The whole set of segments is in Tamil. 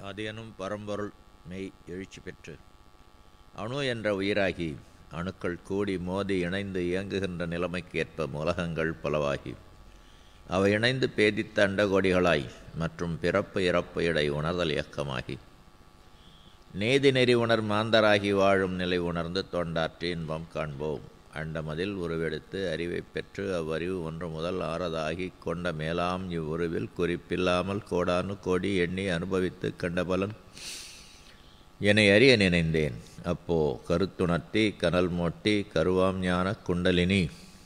அதியனும் பரம்பொருள் மெய் எழுச்சி பெற்று அணு என்ற உயிராகி அணுக்கள் கூடி மோதி இணைந்து இயங்குகின்ற நிலைமைக்கு ஏற்ப உலகங்கள் பலவாகி அவை இணைந்து பேதித்த அண்டகோடிகளாய் மற்றும் பிறப்பு இறப்பு இடை உணர்தல் இயக்கமாகி நீதி நெறி உணர் மாந்தராகி வாழும் நிலை உணர்ந்து தொண்டாற்றி இன்பம் காண்போம் அண்டமதில் உருவெடுத்து அறிவை பெற்று அவ்வறிவு ஒன்று முதல் ஆறதாகி கொண்ட மேலாம் இவ்வுருவில் குறிப்பில்லாமல் கோடானு கோடி எண்ணி அனுபவித்து கண்ட பலன் என்னை அறிய நினைந்தேன் அப்போ கருத்துணர்த்தி கனல் மோட்டி கருவாம் ஞான குண்டலினி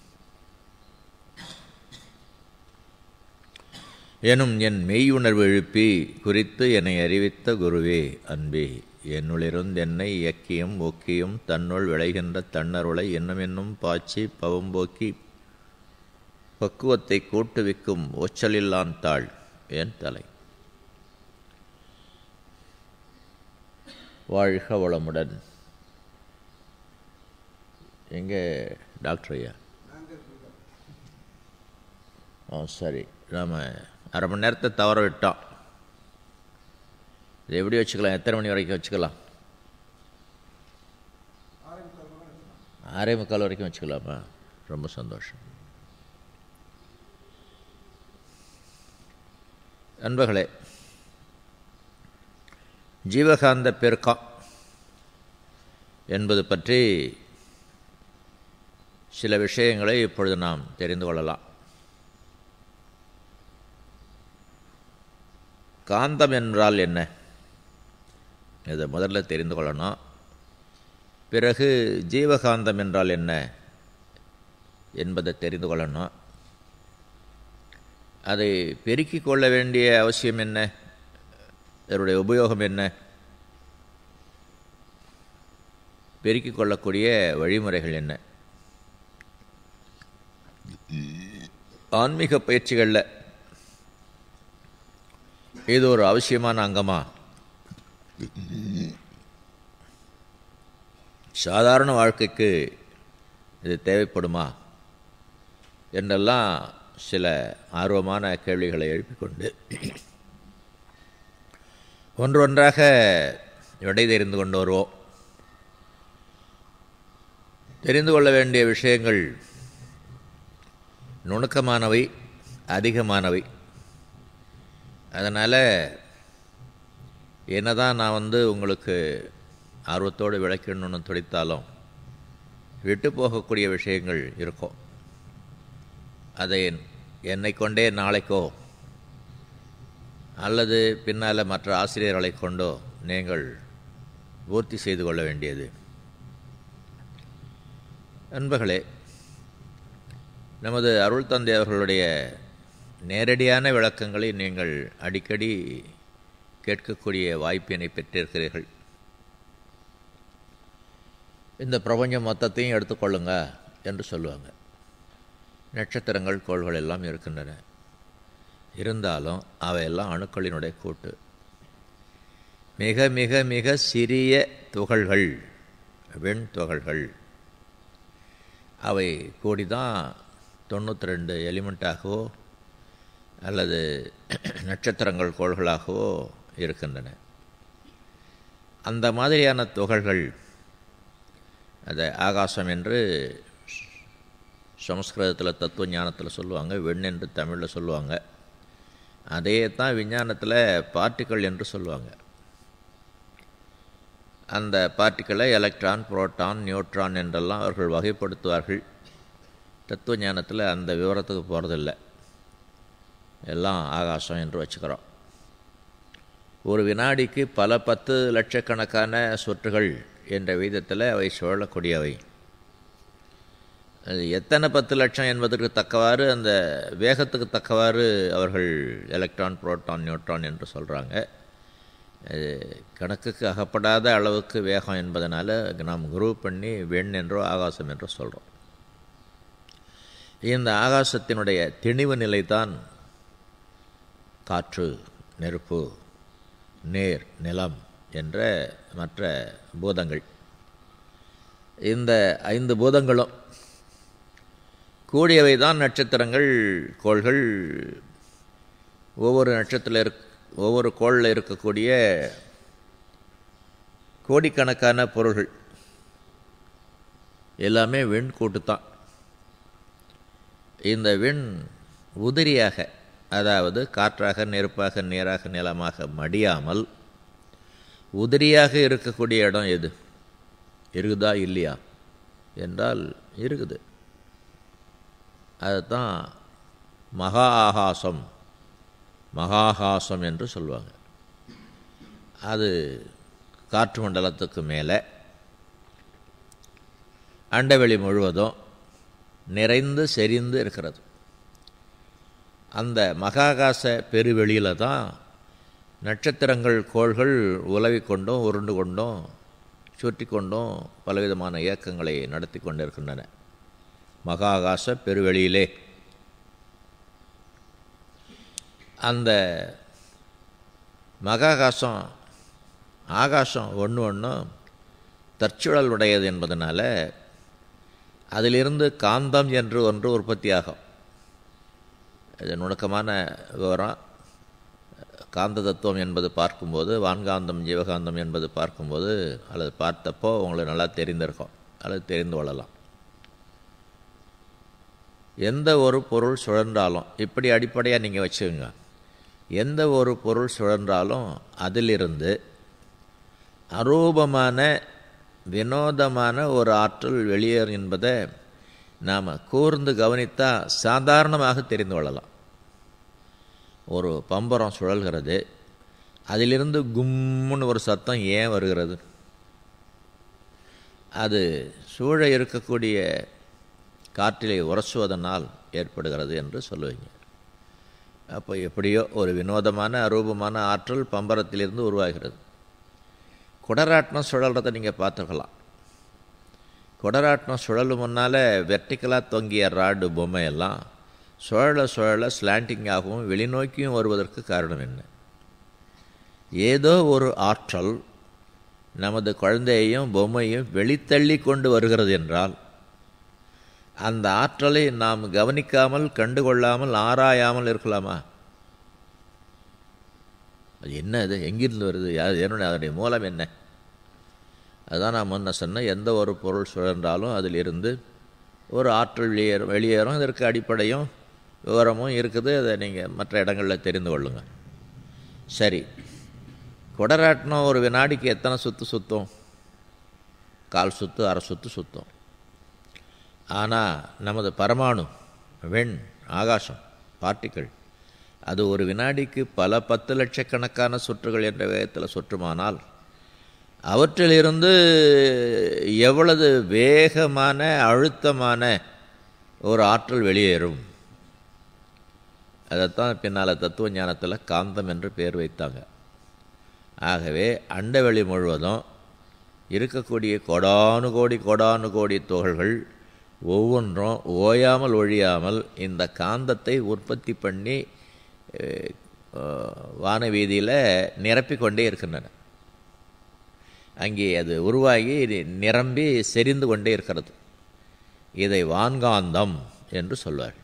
எனும் என் மெய்யுணர்வு எழுப்பி குறித்து என்னை அறிவித்த குருவே அன்பே என்னுளிருந்தென்னை இயக்கியும் ஒக்கியும் தன்னுள் விளைகின்ற தன்னருளை என்னும் என்னும் பாய்ச்சி பவம்போக்கி பக்குவத்தை கூட்டுவிக்கும் ஒச்சலில்லான் தாள் என் தலை வாழ்க வளமுடன் எங்கே டாக்டர் ஐயா ஓ சரி நாம் அரை மணி நேரத்தை தவற விட்டோம் இது எப்படி வச்சுக்கலாம் எத்தனை மணி வரைக்கும் வச்சுக்கலாம் ஆறே முக்கால் வரைக்கும் வச்சுக்கலாமா ரொம்ப சந்தோஷம் அன்பர்களே ஜீவகாந்த பெருக்கம் என்பது பற்றி சில விஷயங்களை இப்பொழுது நாம் தெரிந்து கொள்ளலாம் காந்தம் என்றால் என்ன இதை முதல்ல தெரிந்து கொள்ளணும் பிறகு ஜீவகாந்தம் என்றால் என்ன என்பதை தெரிந்து கொள்ளணும் அதை பெருக்கிக் கொள்ள வேண்டிய அவசியம் என்ன இதனுடைய உபயோகம் என்ன பெருக்கிக் கொள்ளக்கூடிய வழிமுறைகள் என்ன ஆன்மீக பயிற்சிகளில் இது ஒரு அவசியமான அங்கமா சாதாரண வாழ்க்கைக்கு இது தேவைப்படுமா என்றெல்லாம் சில ஆர்வமான கேள்விகளை எழுப்பிக்கொண்டு ஒன்று ஒன்றாக விடை தெரிந்து கொண்டு வருவோம் தெரிந்து கொள்ள வேண்டிய விஷயங்கள் நுணுக்கமானவை அதிகமானவை அதனால் என்னதான் நான் வந்து உங்களுக்கு ஆர்வத்தோடு விளக்கணும்னு துடித்தாலும் விட்டு போகக்கூடிய விஷயங்கள் இருக்கும் அதை என்னை கொண்டே நாளைக்கோ அல்லது பின்னால் மற்ற ஆசிரியர்களை கொண்டோ நீங்கள் பூர்த்தி செய்து கொள்ள வேண்டியது நண்பர்களே நமது அருள் தந்தை அவர்களுடைய நேரடியான விளக்கங்களை நீங்கள் அடிக்கடி கேட்கக்கூடிய வாய்ப்பினை பெற்றிருக்கிறீர்கள் இந்த பிரபஞ்சம் மொத்தத்தையும் எடுத்துக்கொள்ளுங்க என்று சொல்லுவாங்க நட்சத்திரங்கள் கோள்கள் எல்லாம் இருக்கின்றன இருந்தாலும் அவையெல்லாம் அணுக்களினுடைய கூட்டு மிக மிக மிக சிறிய துகள்கள் வெண் துகள்கள் அவை கூடி தான் தொண்ணூற்றி ரெண்டு எலிமெண்ட்டாகவோ அல்லது நட்சத்திரங்கள் கோள்களாகவோ இருக்கின்றன அந்த மாதிரியான துகள்கள் அதை ஆகாசம் என்று சமஸ்கிருதத்தில் தத்துவ ஞானத்தில் சொல்லுவாங்க வெண் என்று தமிழில் சொல்லுவாங்க அதே தான் விஞ்ஞானத்தில் பார்ட்டிக்கல் என்று சொல்லுவாங்க அந்த பார்ட்டிக்கலை எலக்ட்ரான் புரோட்டான் நியூட்ரான் என்றெல்லாம் அவர்கள் வகைப்படுத்துவார்கள் தத்துவ ஞானத்தில் அந்த விவரத்துக்கு போகிறதில்லை எல்லாம் ஆகாசம் என்று வச்சுக்கிறோம் ஒரு வினாடிக்கு பல பத்து லட்சக்கணக்கான சொற்றுகள் என்ற விதத்தில் அவை சுழலக்கூடியவை அது எத்தனை பத்து லட்சம் என்பதற்கு தக்கவாறு அந்த வேகத்துக்கு தக்கவாறு அவர்கள் எலக்ட்ரான் புரோட்டான் நியூட்ரான் என்று சொல்கிறாங்க அது கணக்குக்கு அகப்படாத அளவுக்கு வேகம் என்பதனால் நாம் குரூப் பண்ணி வெண் என்றோ ஆகாசம் என்றோ சொல்கிறோம் இந்த ஆகாசத்தினுடைய திணிவு நிலை தான் காற்று நெருப்பு நேர் நிலம் என்ற மற்ற பூதங்கள் இந்த ஐந்து பூதங்களும் கூடியவை தான் நட்சத்திரங்கள் கோள்கள் ஒவ்வொரு நட்சத்திர ஒவ்வொரு கோளில் இருக்கக்கூடிய கோடிக்கணக்கான பொருள்கள் எல்லாமே விண் கூட்டு தான் இந்த விண் உதிரியாக அதாவது காற்றாக நெருப்பாக நீராக நிலமாக மடியாமல் உதிரியாக இருக்கக்கூடிய இடம் எது இருக்குதா இல்லையா என்றால் இருக்குது அதுதான் மகா ஆகாசம் மகாகாசம் என்று சொல்லுவாங்க அது காற்று மண்டலத்துக்கு மேலே அண்டவெளி முழுவதும் நிறைந்து செறிந்து இருக்கிறது அந்த மகாகாச பெருவெளியில் தான் நட்சத்திரங்கள் கோள்கள் உலவி கொண்டும் உருண்டு கொண்டும் சுற்றி கொண்டும் பலவிதமான இயக்கங்களை நடத்தி கொண்டிருக்கின்றன மகாகாச பெருவெளியிலே அந்த மகாகாசம் ஆகாசம் ஒன்று ஒன்றும் தற்சுழல் உடையது என்பதனால அதிலிருந்து காந்தம் என்று ஒன்று உற்பத்தியாகும் இது நுணுக்கமான விவரம் காந்த தத்துவம் என்பது பார்க்கும்போது வான்காந்தம் ஜீவகாந்தம் என்பது பார்க்கும்போது அல்லது பார்த்தப்போ உங்களுக்கு நல்லா தெரிந்திருக்கும் அல்லது தெரிந்து கொள்ளலாம் எந்த ஒரு பொருள் சுழன்றாலும் இப்படி அடிப்படையாக நீங்கள் வச்சுக்கோங்க எந்த ஒரு பொருள் சுழன்றாலும் அதிலிருந்து அரூபமான வினோதமான ஒரு ஆற்றல் வெளியேறும் என்பதை நாம் கூர்ந்து கவனித்தால் சாதாரணமாக தெரிந்து கொள்ளலாம் ஒரு பம்பரம் சுழல்கிறது அதிலிருந்து கும்முன்னு ஒரு சத்தம் ஏன் வருகிறது அது சூழ இருக்கக்கூடிய காற்றிலே உரசுவதனால் ஏற்படுகிறது என்று சொல்லுவீங்க அப்போ எப்படியோ ஒரு வினோதமான அரூபமான ஆற்றல் பம்பரத்திலிருந்து உருவாகிறது குடராட்டினம் சுழல்றதை நீங்கள் பார்த்துக்கலாம் குடராட்டினம் சுழலும் முன்னால் வெர்டிக்கலாக தொங்கிய ராடு பொம்மையெல்லாம் சுழல சுழல ஸ்லாண்டிங்காகவும் வெளிநோக்கியும் வருவதற்கு காரணம் என்ன ஏதோ ஒரு ஆற்றல் நமது குழந்தையையும் பொம்மையும் வெளித்தள்ளி கொண்டு வருகிறது என்றால் அந்த ஆற்றலை நாம் கவனிக்காமல் கண்டுகொள்ளாமல் ஆராயாமல் இருக்கலாமா அது என்ன அது எங்கிருந்து வருது யார் என்னுடைய அதனுடைய மூலம் என்ன அதுதான் நான் முன்ன சொன்னேன் எந்த ஒரு பொருள் சுழன்றாலும் அதிலிருந்து ஒரு ஆற்றல் வெளியேறும் வெளியேறும் இதற்கு அடிப்படையும் விவரமும் இருக்குது அதை நீங்கள் மற்ற இடங்களில் தெரிந்து கொள்ளுங்கள் சரி குடராட்டினம் ஒரு வினாடிக்கு எத்தனை சுற்று சுற்றும் கால் சுற்று அரை சுற்று சுற்றும் ஆனால் நமது பரமாணு வெண் ஆகாசம் பார்ட்டிகள் அது ஒரு வினாடிக்கு பல பத்து லட்சக்கணக்கான சுற்றுகள் என்ற வேகத்தில் சுற்றுமானால் அவற்றிலிருந்து எவ்வளவு வேகமான அழுத்தமான ஒரு ஆற்றல் வெளியேறும் அதைத்தான் பின்னால் தத்துவ ஞானத்தில் காந்தம் என்று பெயர் வைத்தாங்க ஆகவே அண்டவெளி முழுவதும் இருக்கக்கூடிய கோடானு கோடி கோடானு கோடி துகள்கள் ஒவ்வொன்றும் ஓயாமல் ஒழியாமல் இந்த காந்தத்தை உற்பத்தி பண்ணி வான வீதியில் நிரப்பிக்கொண்டே இருக்கின்றன அங்கே அது உருவாகி நிரம்பி செறிந்து கொண்டே இருக்கிறது இதை வான்காந்தம் என்று சொல்வார்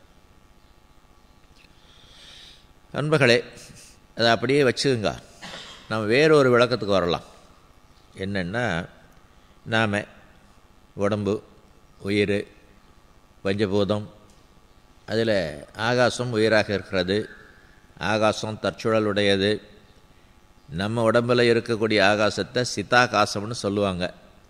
நண்பர்களே அதை அப்படியே வச்சுக்குங்க நம்ம வேறொரு விளக்கத்துக்கு வரலாம் என்னென்னா நாம் உடம்பு உயிர் பஞ்சபூதம் அதில் ஆகாசம் உயிராக இருக்கிறது ஆகாசம் தற்சுழலுடையது நம்ம உடம்பில் இருக்கக்கூடிய ஆகாசத்தை சித்தாகாசம்னு சொல்லுவாங்க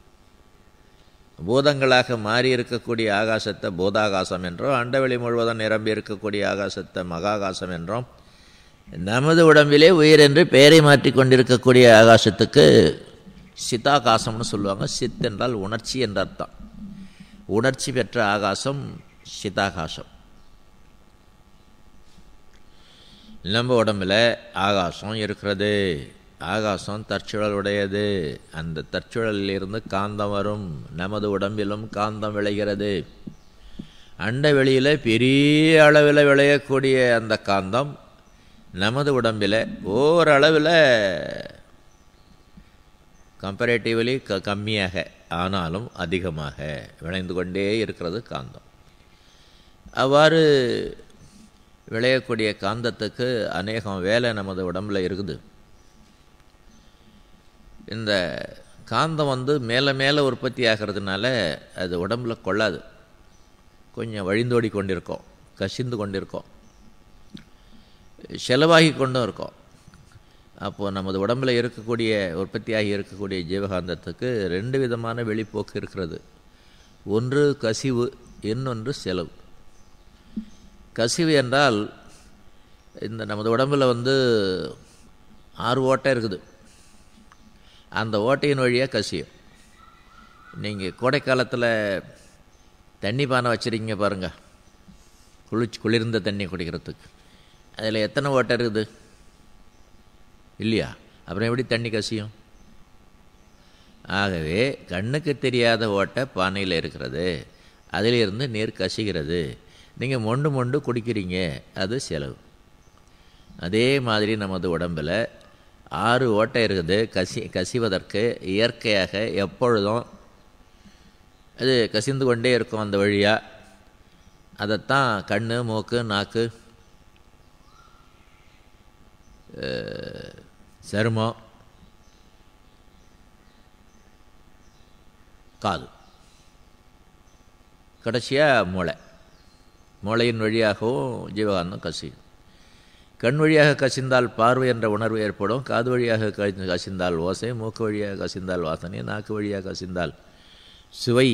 பூதங்களாக மாறி இருக்கக்கூடிய ஆகாசத்தை பூதாகாசம் என்றும் அண்டவெளி முழுவதும் நிரம்பி இருக்கக்கூடிய ஆகாசத்தை மகாகாசம் என்றும் நமது உடம்பிலே உயிர் என்று பெயரை மாற்றி கொண்டிருக்கக்கூடிய ஆகாசத்துக்கு சித்தாகாசம்னு சொல்லுவாங்க சித் என்றால் உணர்ச்சி என்ற அர்த்தம் உணர்ச்சி பெற்ற ஆகாசம் சிதாகாசம் நம்ம உடம்பில் ஆகாசம் இருக்கிறது ஆகாசம் தற்சுழல் உடையது அந்த தற்சுழலிலிருந்து காந்தம் வரும் நமது உடம்பிலும் காந்தம் விளைகிறது அண்ட வெளியில் பெரிய அளவில் விளையக்கூடிய அந்த காந்தம் நமது உடம்பில் ஓரளவில் கம்பேரேட்டிவ்லி க கம்மியாக ஆனாலும் அதிகமாக விளைந்து கொண்டே இருக்கிறது காந்தம் அவ்வாறு விளையக்கூடிய காந்தத்துக்கு அநேகம் வேலை நமது உடம்பில் இருக்குது இந்த காந்தம் வந்து மேலே மேலே உற்பத்தி ஆகிறதுனால அது உடம்புல கொள்ளாது கொஞ்சம் வழிந்தோடி கொண்டிருக்கோம் கசிந்து கொண்டிருக்கோம் செலவாகி கொண்டும் இருக்கோம் அப்போது நமது உடம்பில் இருக்கக்கூடிய உற்பத்தியாகி இருக்கக்கூடிய ஜீவகாந்தத்துக்கு ரெண்டு விதமான வெளிப்போக்கு இருக்கிறது ஒன்று கசிவு இன்னொன்று செலவு கசிவு என்றால் இந்த நமது உடம்பில் வந்து ஆறு ஓட்டை இருக்குது அந்த ஓட்டையின் வழியாக கசியும் நீங்கள் கோடை காலத்தில் தண்ணி பானை வச்சுருக்கீங்க பாருங்கள் குளிச்சு குளிர்ந்த தண்ணி குடிக்கிறதுக்கு அதில் எத்தனை ஓட்டை இருக்குது இல்லையா அப்புறம் எப்படி தண்ணி கசியும் ஆகவே கண்ணுக்கு தெரியாத ஓட்டை பானையில் இருக்கிறது அதிலிருந்து நீர் கசிகிறது நீங்கள் மொண்டு மொண்டு குடிக்கிறீங்க அது செலவு அதே மாதிரி நமது உடம்பில் ஆறு ஓட்டை இருக்குது கசி கசிவதற்கு இயற்கையாக எப்பொழுதும் அது கசிந்து கொண்டே இருக்கும் அந்த வழியாக அதைத்தான் கண் மூக்கு நாக்கு சருமம் காது கடைசியாக மூளை மூளையின் வழியாகவும் ஜீவகாந்தம் கசியும் கண் வழியாக கசிந்தால் பார்வை என்ற உணர்வு ஏற்படும் காது வழியாக கசிந்தால் ஓசை மூக்கு வழியாக கசிந்தால் வாசனை நாக்கு வழியாக கசிந்தால் சுவை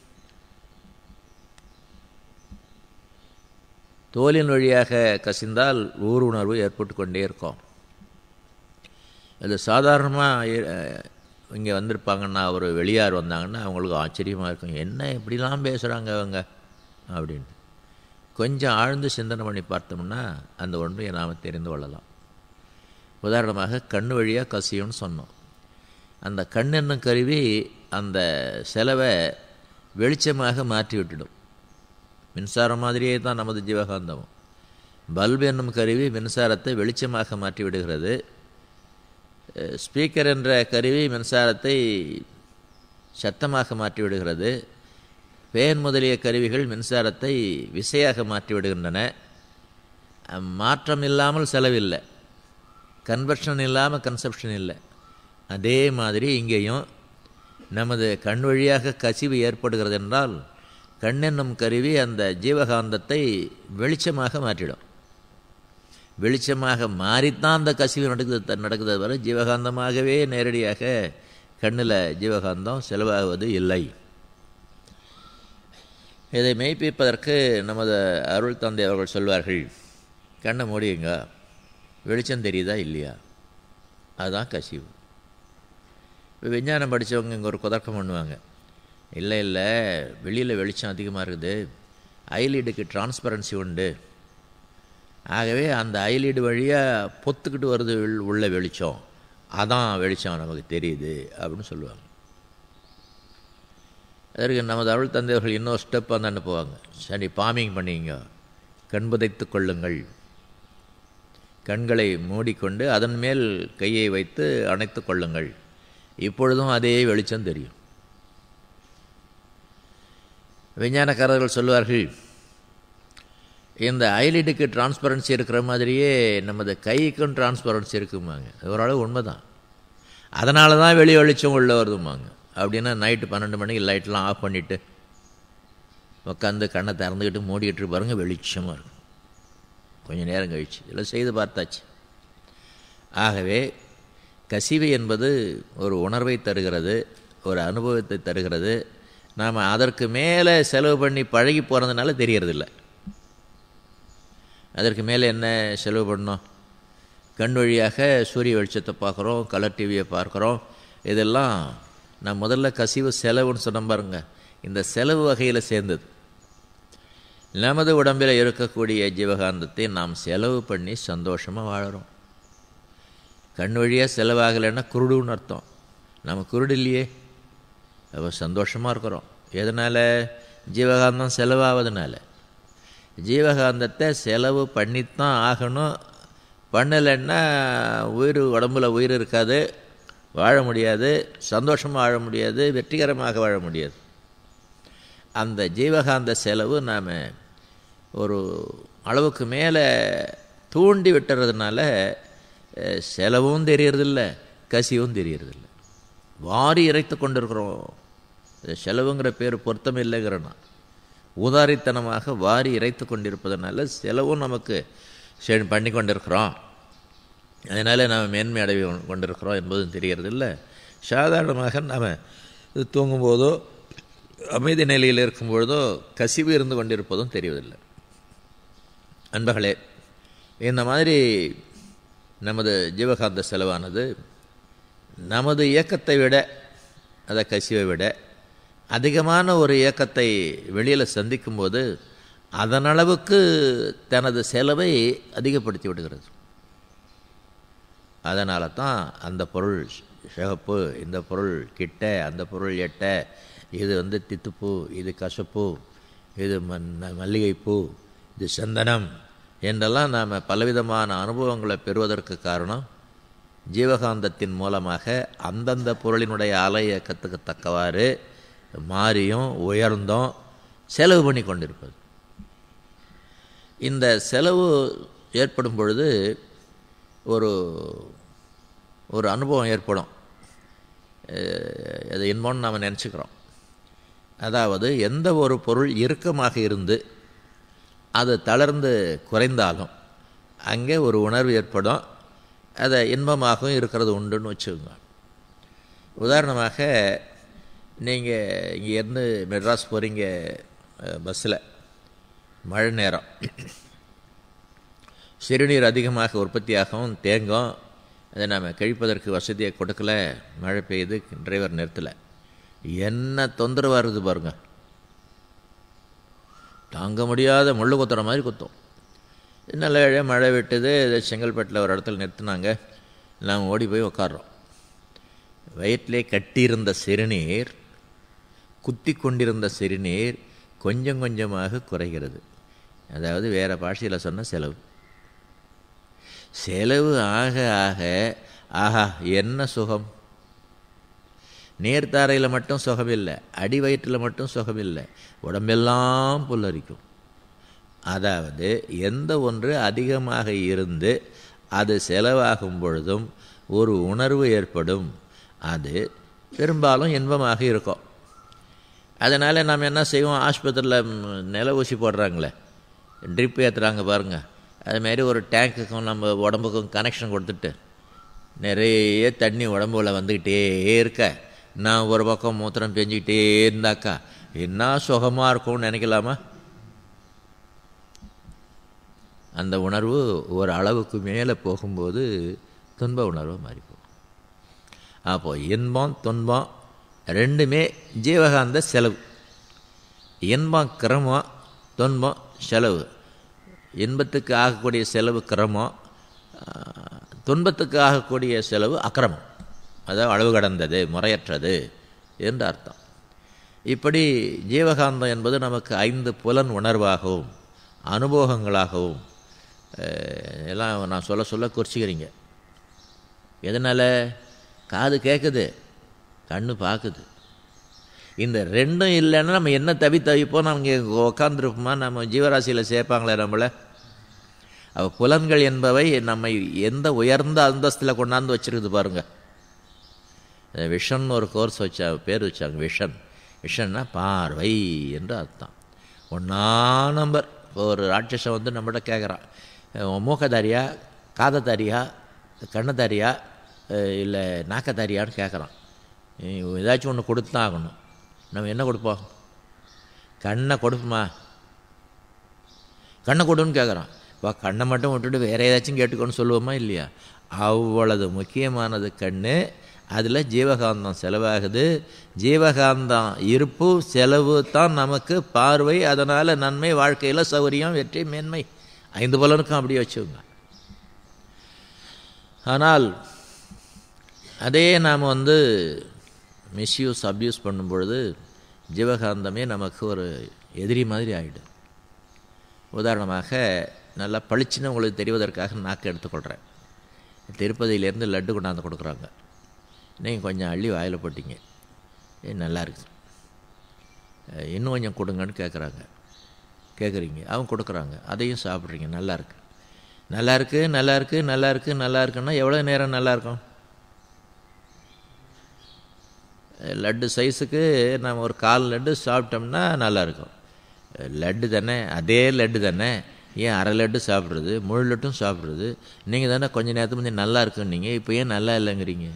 தோலின் வழியாக கசிந்தால் ஊர் உணர்வு ஏற்பட்டு கொண்டே இருக்கும் அது சாதாரணமாக இங்கே வந்திருப்பாங்கன்னா ஒரு வெளியார் வந்தாங்கன்னா அவங்களுக்கு ஆச்சரியமாக இருக்கும் என்ன இப்படிலாம் பேசுகிறாங்க அவங்க அப்படின்னு கொஞ்சம் ஆழ்ந்து சிந்தனை பண்ணி பார்த்தோம்னா அந்த உண்மையை நாம் தெரிந்து கொள்ளலாம் உதாரணமாக கண் வழியாக கசியும்னு சொன்னோம் அந்த கண் என்னும் கருவி அந்த செலவை வெளிச்சமாக மாற்றி விட்டுடும் மின்சாரம் மாதிரியே தான் நமது ஜீவகாந்தமும் பல்பு என்னும் கருவி மின்சாரத்தை வெளிச்சமாக மாற்றி விடுகிறது ஸ்பீக்கர் என்ற கருவி மின்சாரத்தை சத்தமாக மாற்றி விடுகிறது பேன் முதலிய கருவிகள் மின்சாரத்தை விசையாக மாற்றி விடுகின்றன மாற்றம் இல்லாமல் செலவில்லை கன்வர்ஷன் இல்லாமல் கன்சப்ஷன் இல்லை அதே மாதிரி இங்கேயும் நமது கண் வழியாக கசிவு ஏற்படுகிறது என்றால் கண் என்னும் கருவி அந்த ஜீவகாந்தத்தை வெளிச்சமாக மாற்றிடும் வெளிச்சமாக மாறித்தான் அந்த கசிவு நடக்குது நடக்குது வரை ஜீவகாந்தமாகவே நேரடியாக கண்ணில் ஜீவகாந்தம் செலவாகுவது இல்லை இதை மெய்ப்பிப்பதற்கு நமது அருள் தந்தை அவர்கள் சொல்வார்கள் கண்ணை மூடியுங்க வெளிச்சம் தெரியுதா இல்லையா அதுதான் கசிவு இப்போ விஞ்ஞானம் படித்தவங்க இங்கே ஒரு குதர்க்கம் பண்ணுவாங்க இல்லை இல்லை வெளியில் வெளிச்சம் அதிகமாக இருக்குது ஐலீடுக்கு டிரான்ஸ்பரன்சி உண்டு ஆகவே அந்த ஐலீடு வழியாக பொத்துக்கிட்டு வருது உள்ள வெளிச்சம் அதான் வெளிச்சம் நமக்கு தெரியுது அப்படின்னு சொல்லுவாங்க அதற்கு நமது அருள் தந்தையர்கள் இன்னொரு ஸ்டெப் வந்து அனுப்புவாங்க சரி பாமிங் பண்ணிங்க கண் புதைத்து கொள்ளுங்கள் கண்களை மூடிக்கொண்டு அதன் மேல் கையை வைத்து அணைத்து கொள்ளுங்கள் இப்பொழுதும் அதே வெளிச்சம் தெரியும் விஞ்ஞானக்காரர்கள் சொல்வார்கள் இந்த ஐலிடுக்கு டிரான்ஸ்பரன்சி இருக்கிற மாதிரியே நமது கைக்கும் டிரான்ஸ்பரன்சி இருக்குமாங்க ஓரளவு உண்மை தான் அதனால தான் வெளி வெளிச்சம் உள்ள வருதுமாங்க அப்படின்னா நைட்டு பன்னெண்டு மணிக்கு லைட்லாம் ஆஃப் பண்ணிவிட்டு உட்காந்து கண்ணை திறந்துக்கிட்டு மூடிக்கிட்டு பாருங்க வெளிச்சமாக இருக்கும் கொஞ்சம் நேரம் கழிச்சு இதெல்லாம் செய்து பார்த்தாச்சு ஆகவே கசிவு என்பது ஒரு உணர்வை தருகிறது ஒரு அனுபவத்தை தருகிறது நாம் அதற்கு மேலே செலவு பண்ணி பழகி போகிறதுனால தெரியறதில்ல அதற்கு மேலே என்ன செலவு பண்ணோம் கண் வழியாக சூரிய வெளிச்சத்தை பார்க்குறோம் கலர் டிவியை பார்க்குறோம் இதெல்லாம் நான் முதல்ல கசிவு செலவுன்னு சொன்ன பாருங்க இந்த செலவு வகையில் சேர்ந்தது நமது உடம்பில் இருக்கக்கூடிய ஜீவகாந்தத்தை நாம் செலவு பண்ணி சந்தோஷமாக வாழறோம் கண் வழியாக செலவாகலைன்னா குருடுன்னு அர்த்தம் நம்ம குருடு இல்லையே அப்போ சந்தோஷமாக இருக்கிறோம் எதனால் ஜீவகாந்தம் செலவாவதுனால ஜீவகாந்தத்தை செலவு பண்ணித்தான் ஆகணும் பண்ணலைன்னா உயிர் உடம்புல உயிர் இருக்காது வாழ முடியாது சந்தோஷமாக வாழ முடியாது வெற்றிகரமாக வாழ முடியாது அந்த ஜீவகாந்த செலவு நாம் ஒரு அளவுக்கு மேலே தூண்டி விட்டுறதுனால அஹ், செலவும் தெரியறதில்ல கசிவும் தெரியறதில்ல வாரி இறைத்து கொண்டிருக்கிறோம் இது செலவுங்கிற பேர் பொருத்தம் இல்லைங்கிறனா ஊதாரித்தனமாக வாரி இறைத்து கொண்டிருப்பதனால செலவும் நமக்கு செ பண்ணி கொண்டிருக்கிறோம் அதனால் நாம் மேன்மை அடைவி கொண்டிருக்கிறோம் என்பதும் தெரியறதில்ல சாதாரணமாக நாம் தூங்கும்போதோ அமைதி நிலையில் இருக்கும் பொழுதோ கசிவு இருந்து கொண்டிருப்பதும் தெரிவதில்லை அன்பர்களே இந்த மாதிரி நமது ஜீவகாந்த செலவானது நமது இயக்கத்தை விட அதை கசிவை விட அதிகமான ஒரு இயக்கத்தை வெளியில் சந்திக்கும்போது அதனளவுக்கு தனது செலவை அதிகப்படுத்தி விடுகிறது அதனால தான் அந்த பொருள் சிவப்பு இந்த பொருள் கிட்ட அந்த பொருள் எட்ட இது வந்து தித்துப்பூ இது கசப்பு இது மண் மல்லிகைப்பூ இது சந்தனம் என்றெல்லாம் நாம் பலவிதமான அனுபவங்களை பெறுவதற்கு காரணம் ஜீவகாந்தத்தின் மூலமாக அந்தந்த பொருளினுடைய அலை இயக்கத்துக்கு தக்கவாறு மாறியும் உயர்ந்தும் செலவு பண்ணி கொண்டிருப்பது இந்த செலவு ஏற்படும் பொழுது ஒரு ஒரு அனுபவம் ஏற்படும் அஹ் அது இன்பம்னு நாம் நினச்சிக்கிறோம் அதாவது எந்த ஒரு பொருள் இறுக்கமாக இருந்து அது தளர்ந்து குறைந்தாலும் அங்கே ஒரு உணர்வு ஏற்படும் அதை இன்பமாகவும் இருக்கிறது உண்டுன்னு வச்சுக்கோங்க உதாரணமாக நீங்கள் இங்கேருந்து மெட்ராஸ் போகிறீங்க பஸ்ஸில் மழை நேரம் சிறுநீர் அதிகமாக உற்பத்தியாகவும் தேங்கும் அதை நாம் கழிப்பதற்கு வசதியை கொடுக்கல மழை பெய்யுது டிரைவர் நிறுத்தலை என்ன தொந்தரவாக இருக்குது பாருங்க தாங்க முடியாத முள்ளு குத்துற மாதிரி குத்தும் நல்ல வேளையா மழை விட்டுது இதை செங்கல்பட்டில் ஒரு இடத்துல நிறுத்தினாங்க நாங்கள் ஓடி போய் உட்கார்றோம் வயிற்றிலே கட்டியிருந்த சிறுநீர் குத்தி கொண்டிருந்த சிறுநீர் கொஞ்சம் கொஞ்சமாக குறைகிறது அதாவது வேறு பாஷையில் சொன்ன செலவு செலவு ஆக ஆக ஆஹா என்ன சுகம் நேர்த்தாரையில் மட்டும் சுகம் இல்லை அடி வயிற்றில் மட்டும் சுகம் இல்லை உடம்பெல்லாம் புல்லரிக்கும் அதாவது எந்த ஒன்று அதிகமாக இருந்து அது செலவாகும் பொழுதும் ஒரு உணர்வு ஏற்படும் அது பெரும்பாலும் இன்பமாக இருக்கும் அதனால் நாம் என்ன செய்வோம் ஆஸ்பத்திரியில் நில ஊசி போடுறாங்களே ட்ரிப் ஏற்றுறாங்க பாருங்கள் அதுமாரி ஒரு டேங்க்குக்கும் நம்ம உடம்புக்கும் கனெக்ஷன் கொடுத்துட்டு நிறைய தண்ணி உடம்புல வந்துக்கிட்டே இருக்க நான் ஒரு பக்கம் மூத்திரம் பெஞ்சிக்கிட்டே இருந்தாக்கா என்ன சுகமாக இருக்கும்னு நினைக்கலாமா அந்த உணர்வு ஒரு அளவுக்கு மேலே போகும்போது துன்ப உணர்வு மாறி போகும் அப்போது இன்பம் துன்பம் ரெண்டுமே ஜீவகாந்த செலவு இன்பம் கிரமம் துன்பம் செலவு இன்பத்துக்கு ஆகக்கூடிய செலவு கிரமம் துன்பத்துக்கு ஆகக்கூடிய செலவு அக்கிரமம் அதாவது அளவு கடந்தது முறையற்றது என்று அர்த்தம் இப்படி ஜீவகாந்தம் என்பது நமக்கு ஐந்து புலன் உணர்வாகவும் அனுபவங்களாகவும் எல்லாம் நான் சொல்ல சொல்ல குறிச்சிக்கிறீங்க எதனால் காது கேட்குது கண்ணு பார்க்குது இந்த ரெண்டும் இல்லைன்னா நம்ம என்ன தவி தவிப்போம் நம்ம இங்கே உக்காந்துருப்போமா நம்ம ஜீவராசியில் சேர்ப்பாங்களே நம்மளை அவ புலன்கள் என்பவை நம்மை எந்த உயர்ந்த அந்தஸ்தில் கொண்டாந்து வச்சுருக்குது பாருங்கள் விஷன் ஒரு கோர்ஸ் வச்சா பேர் வச்சாங்க விஷன் விஷன்னா பார்வை என்று அர்த்தம் ஒன்றா நம்பர் ஒரு ராட்சசம் வந்து நம்மகிட்ட கேட்குறான் மூக்கதாரியா காதத்தாரியா கண்ணதாரியா இல்லை நாக்கத்தாரியான்னு கேட்குறான் ஏதாச்சும் ஒன்று கொடுத்து தான் ஆகணும் நம்ம என்ன கொடுப்போம் கண்ணை கொடுப்போமா கண்ணை கொடுன்னு கேட்குறான் இப்போ கண்ணை மட்டும் விட்டுட்டு வேறு ஏதாச்சும் கேட்டுக்கோன்னு சொல்லுவோமா இல்லையா அவ்வளவு முக்கியமானது கண் அதில் ஜீவகாந்தம் செலவாகுது ஜீவகாந்தம் இருப்பு செலவு தான் நமக்கு பார்வை அதனால் நன்மை வாழ்க்கையில் சௌகரியம் வெற்றி மேன்மை ஐந்து பலனுக்கும் அப்படியே வச்சுக்கோங்க ஆனால் அதே நாம் வந்து மிஸ்யூஸ் அப்யூஸ் பண்ணும் பொழுது ஜீவகாந்தமே நமக்கு ஒரு எதிரி மாதிரி ஆகிடும் உதாரணமாக நல்லா பளிச்சுன்னு உங்களுக்கு தெரிவதற்காக நாக்கு எடுத்துக்கொள்கிறேன் திருப்பதியிலேருந்து லட்டு கொண்டாந்து கொடுக்குறாங்க நீங்கள் கொஞ்சம் அள்ளி வாயில் போட்டிங்க நல்லா இருக்குது இன்னும் கொஞ்சம் கொடுங்கன்னு கேட்குறாங்க கேட்குறீங்க அவங்க கொடுக்குறாங்க அதையும் சாப்பிட்றீங்க நல்லா இருக்கு நல்லா இருக்கு நல்லா இருக்கு நல்லா இருக்கு நல்லா இருக்குன்னா எவ்வளோ நேரம் நல்லா இருக்கும் லட்டு சைஸுக்கு நம்ம ஒரு கால் லட்டு சாப்பிட்டோம்னா நல்லாயிருக்கும் லட்டு தானே அதே லட்டு தானே ஏன் அரை லட்டு சாப்பிட்றது முழு லட்டும் சாப்பிட்றது நீங்கள் தானே கொஞ்ச நேரத்துக்கு முந்தைய நல்லா இருக்குன்னீங்க இப்போ ஏன் நல்லா இல்லைங்கிறீங்க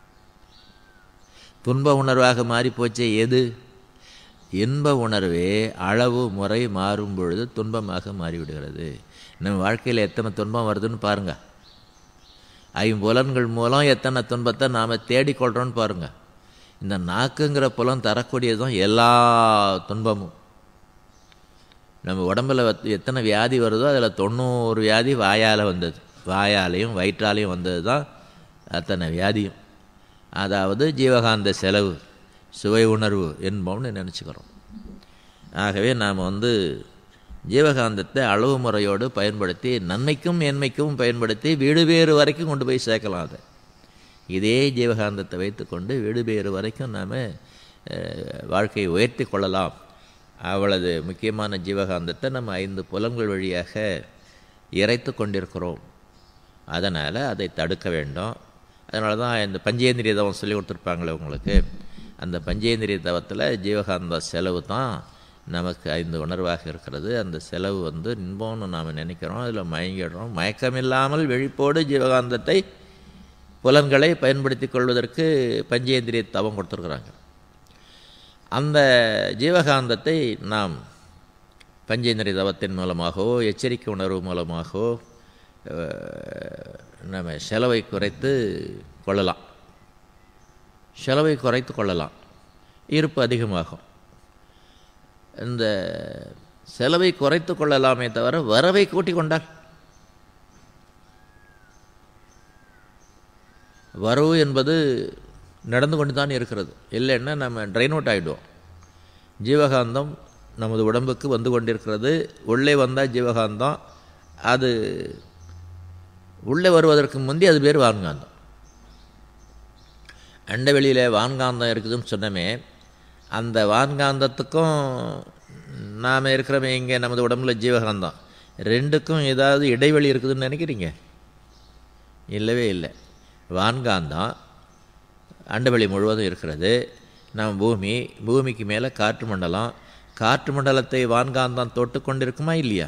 துன்ப உணர்வாக மாறி போச்சே எது இன்ப உணர்வே அளவு முறை மாறும் பொழுது துன்பமாக மாறிவிடுகிறது நம்ம வாழ்க்கையில் எத்தனை துன்பம் வருதுன்னு பாருங்கள் ஐம்புலன்கள் மூலம் எத்தனை துன்பத்தை நாம் தேடிக்கொள்கிறோன்னு பாருங்கள் இந்த நாக்குங்கிற புலம் தரக்கூடியதும் எல்லா துன்பமும் நம்ம உடம்பில் எத்தனை வியாதி வருதோ அதில் தொண்ணூறு வியாதி வாயால் வந்தது வாயாலையும் வயிற்றாலையும் வந்தது தான் அத்தனை வியாதியும் அதாவது ஜீவகாந்த செலவு சுவை உணர்வு என்போம்னு நினச்சிக்கிறோம் ஆகவே நாம் வந்து ஜீவகாந்தத்தை அளவு முறையோடு பயன்படுத்தி நன்மைக்கும் மேன்மைக்கும் பயன்படுத்தி வீடு பேறு வரைக்கும் கொண்டு போய் சேர்க்கலாம் அதை இதே ஜீவகாந்தத்தை வைத்துக்கொண்டு வீடு பேறு வரைக்கும் நாம் வாழ்க்கையை உயர்த்தி கொள்ளலாம் அவ்வளவு முக்கியமான ஜீவகாந்தத்தை நம்ம ஐந்து புலன்கள் வழியாக இறைத்து கொண்டிருக்கிறோம் அதனால் அதை தடுக்க வேண்டும் அதனால தான் இந்த பஞ்சேந்திரிய தவம் சொல்லி கொடுத்துருப்பாங்களே உங்களுக்கு அந்த பஞ்சேந்திரிய தவத்தில் ஜீவகாந்த செலவு தான் நமக்கு ஐந்து உணர்வாக இருக்கிறது அந்த செலவு வந்து இன்பம்னு நாம் நினைக்கிறோம் அதில் மயங்கிடுறோம் மயக்கமில்லாமல் விழிப்போடு ஜீவகாந்தத்தை புலன்களை பயன்படுத்தி கொள்வதற்கு பஞ்சேந்திரிய தவம் கொடுத்துருக்குறாங்க அந்த ஜீவகாந்தத்தை நாம் பஞ்சேந்திரிய தவத்தின் மூலமாகவோ எச்சரிக்கை உணர்வு மூலமாகவோ நம்ம செலவை குறைத்து கொள்ளலாம் செலவை குறைத்து கொள்ளலாம் இருப்பு அதிகமாகும் இந்த செலவை குறைத்து கொள்ளலாமே தவிர வரவை கூட்டி கொண்டால் வரவு என்பது நடந்து கொண்டு தான் இருக்கிறது இல்லைன்னா நம்ம ட்ரைன் அவுட் ஆகிடுவோம் ஜீவகாந்தம் நமது உடம்புக்கு வந்து கொண்டிருக்கிறது உள்ளே வந்தால் ஜீவகாந்தம் அது உள்ளே வருவதற்கு முந்தி அது பேர் வான்காந்தம் அண்ட வெளியில் வான்காந்தம் இருக்குதுன்னு சொன்னமே அந்த வான்காந்தத்துக்கும் நாம் இருக்கிறோமே இங்கே நமது உடம்புல ஜீவகாந்தம் ரெண்டுக்கும் ஏதாவது இடைவெளி இருக்குதுன்னு நினைக்கிறீங்க இல்லவே இல்லை வான்காந்தம் அண்டவெளி முழுவதும் இருக்கிறது நம்ம பூமி பூமிக்கு மேலே காற்று மண்டலம் காற்று மண்டலத்தை வான்காந்தம் தொட்டு கொண்டிருக்குமா இல்லையா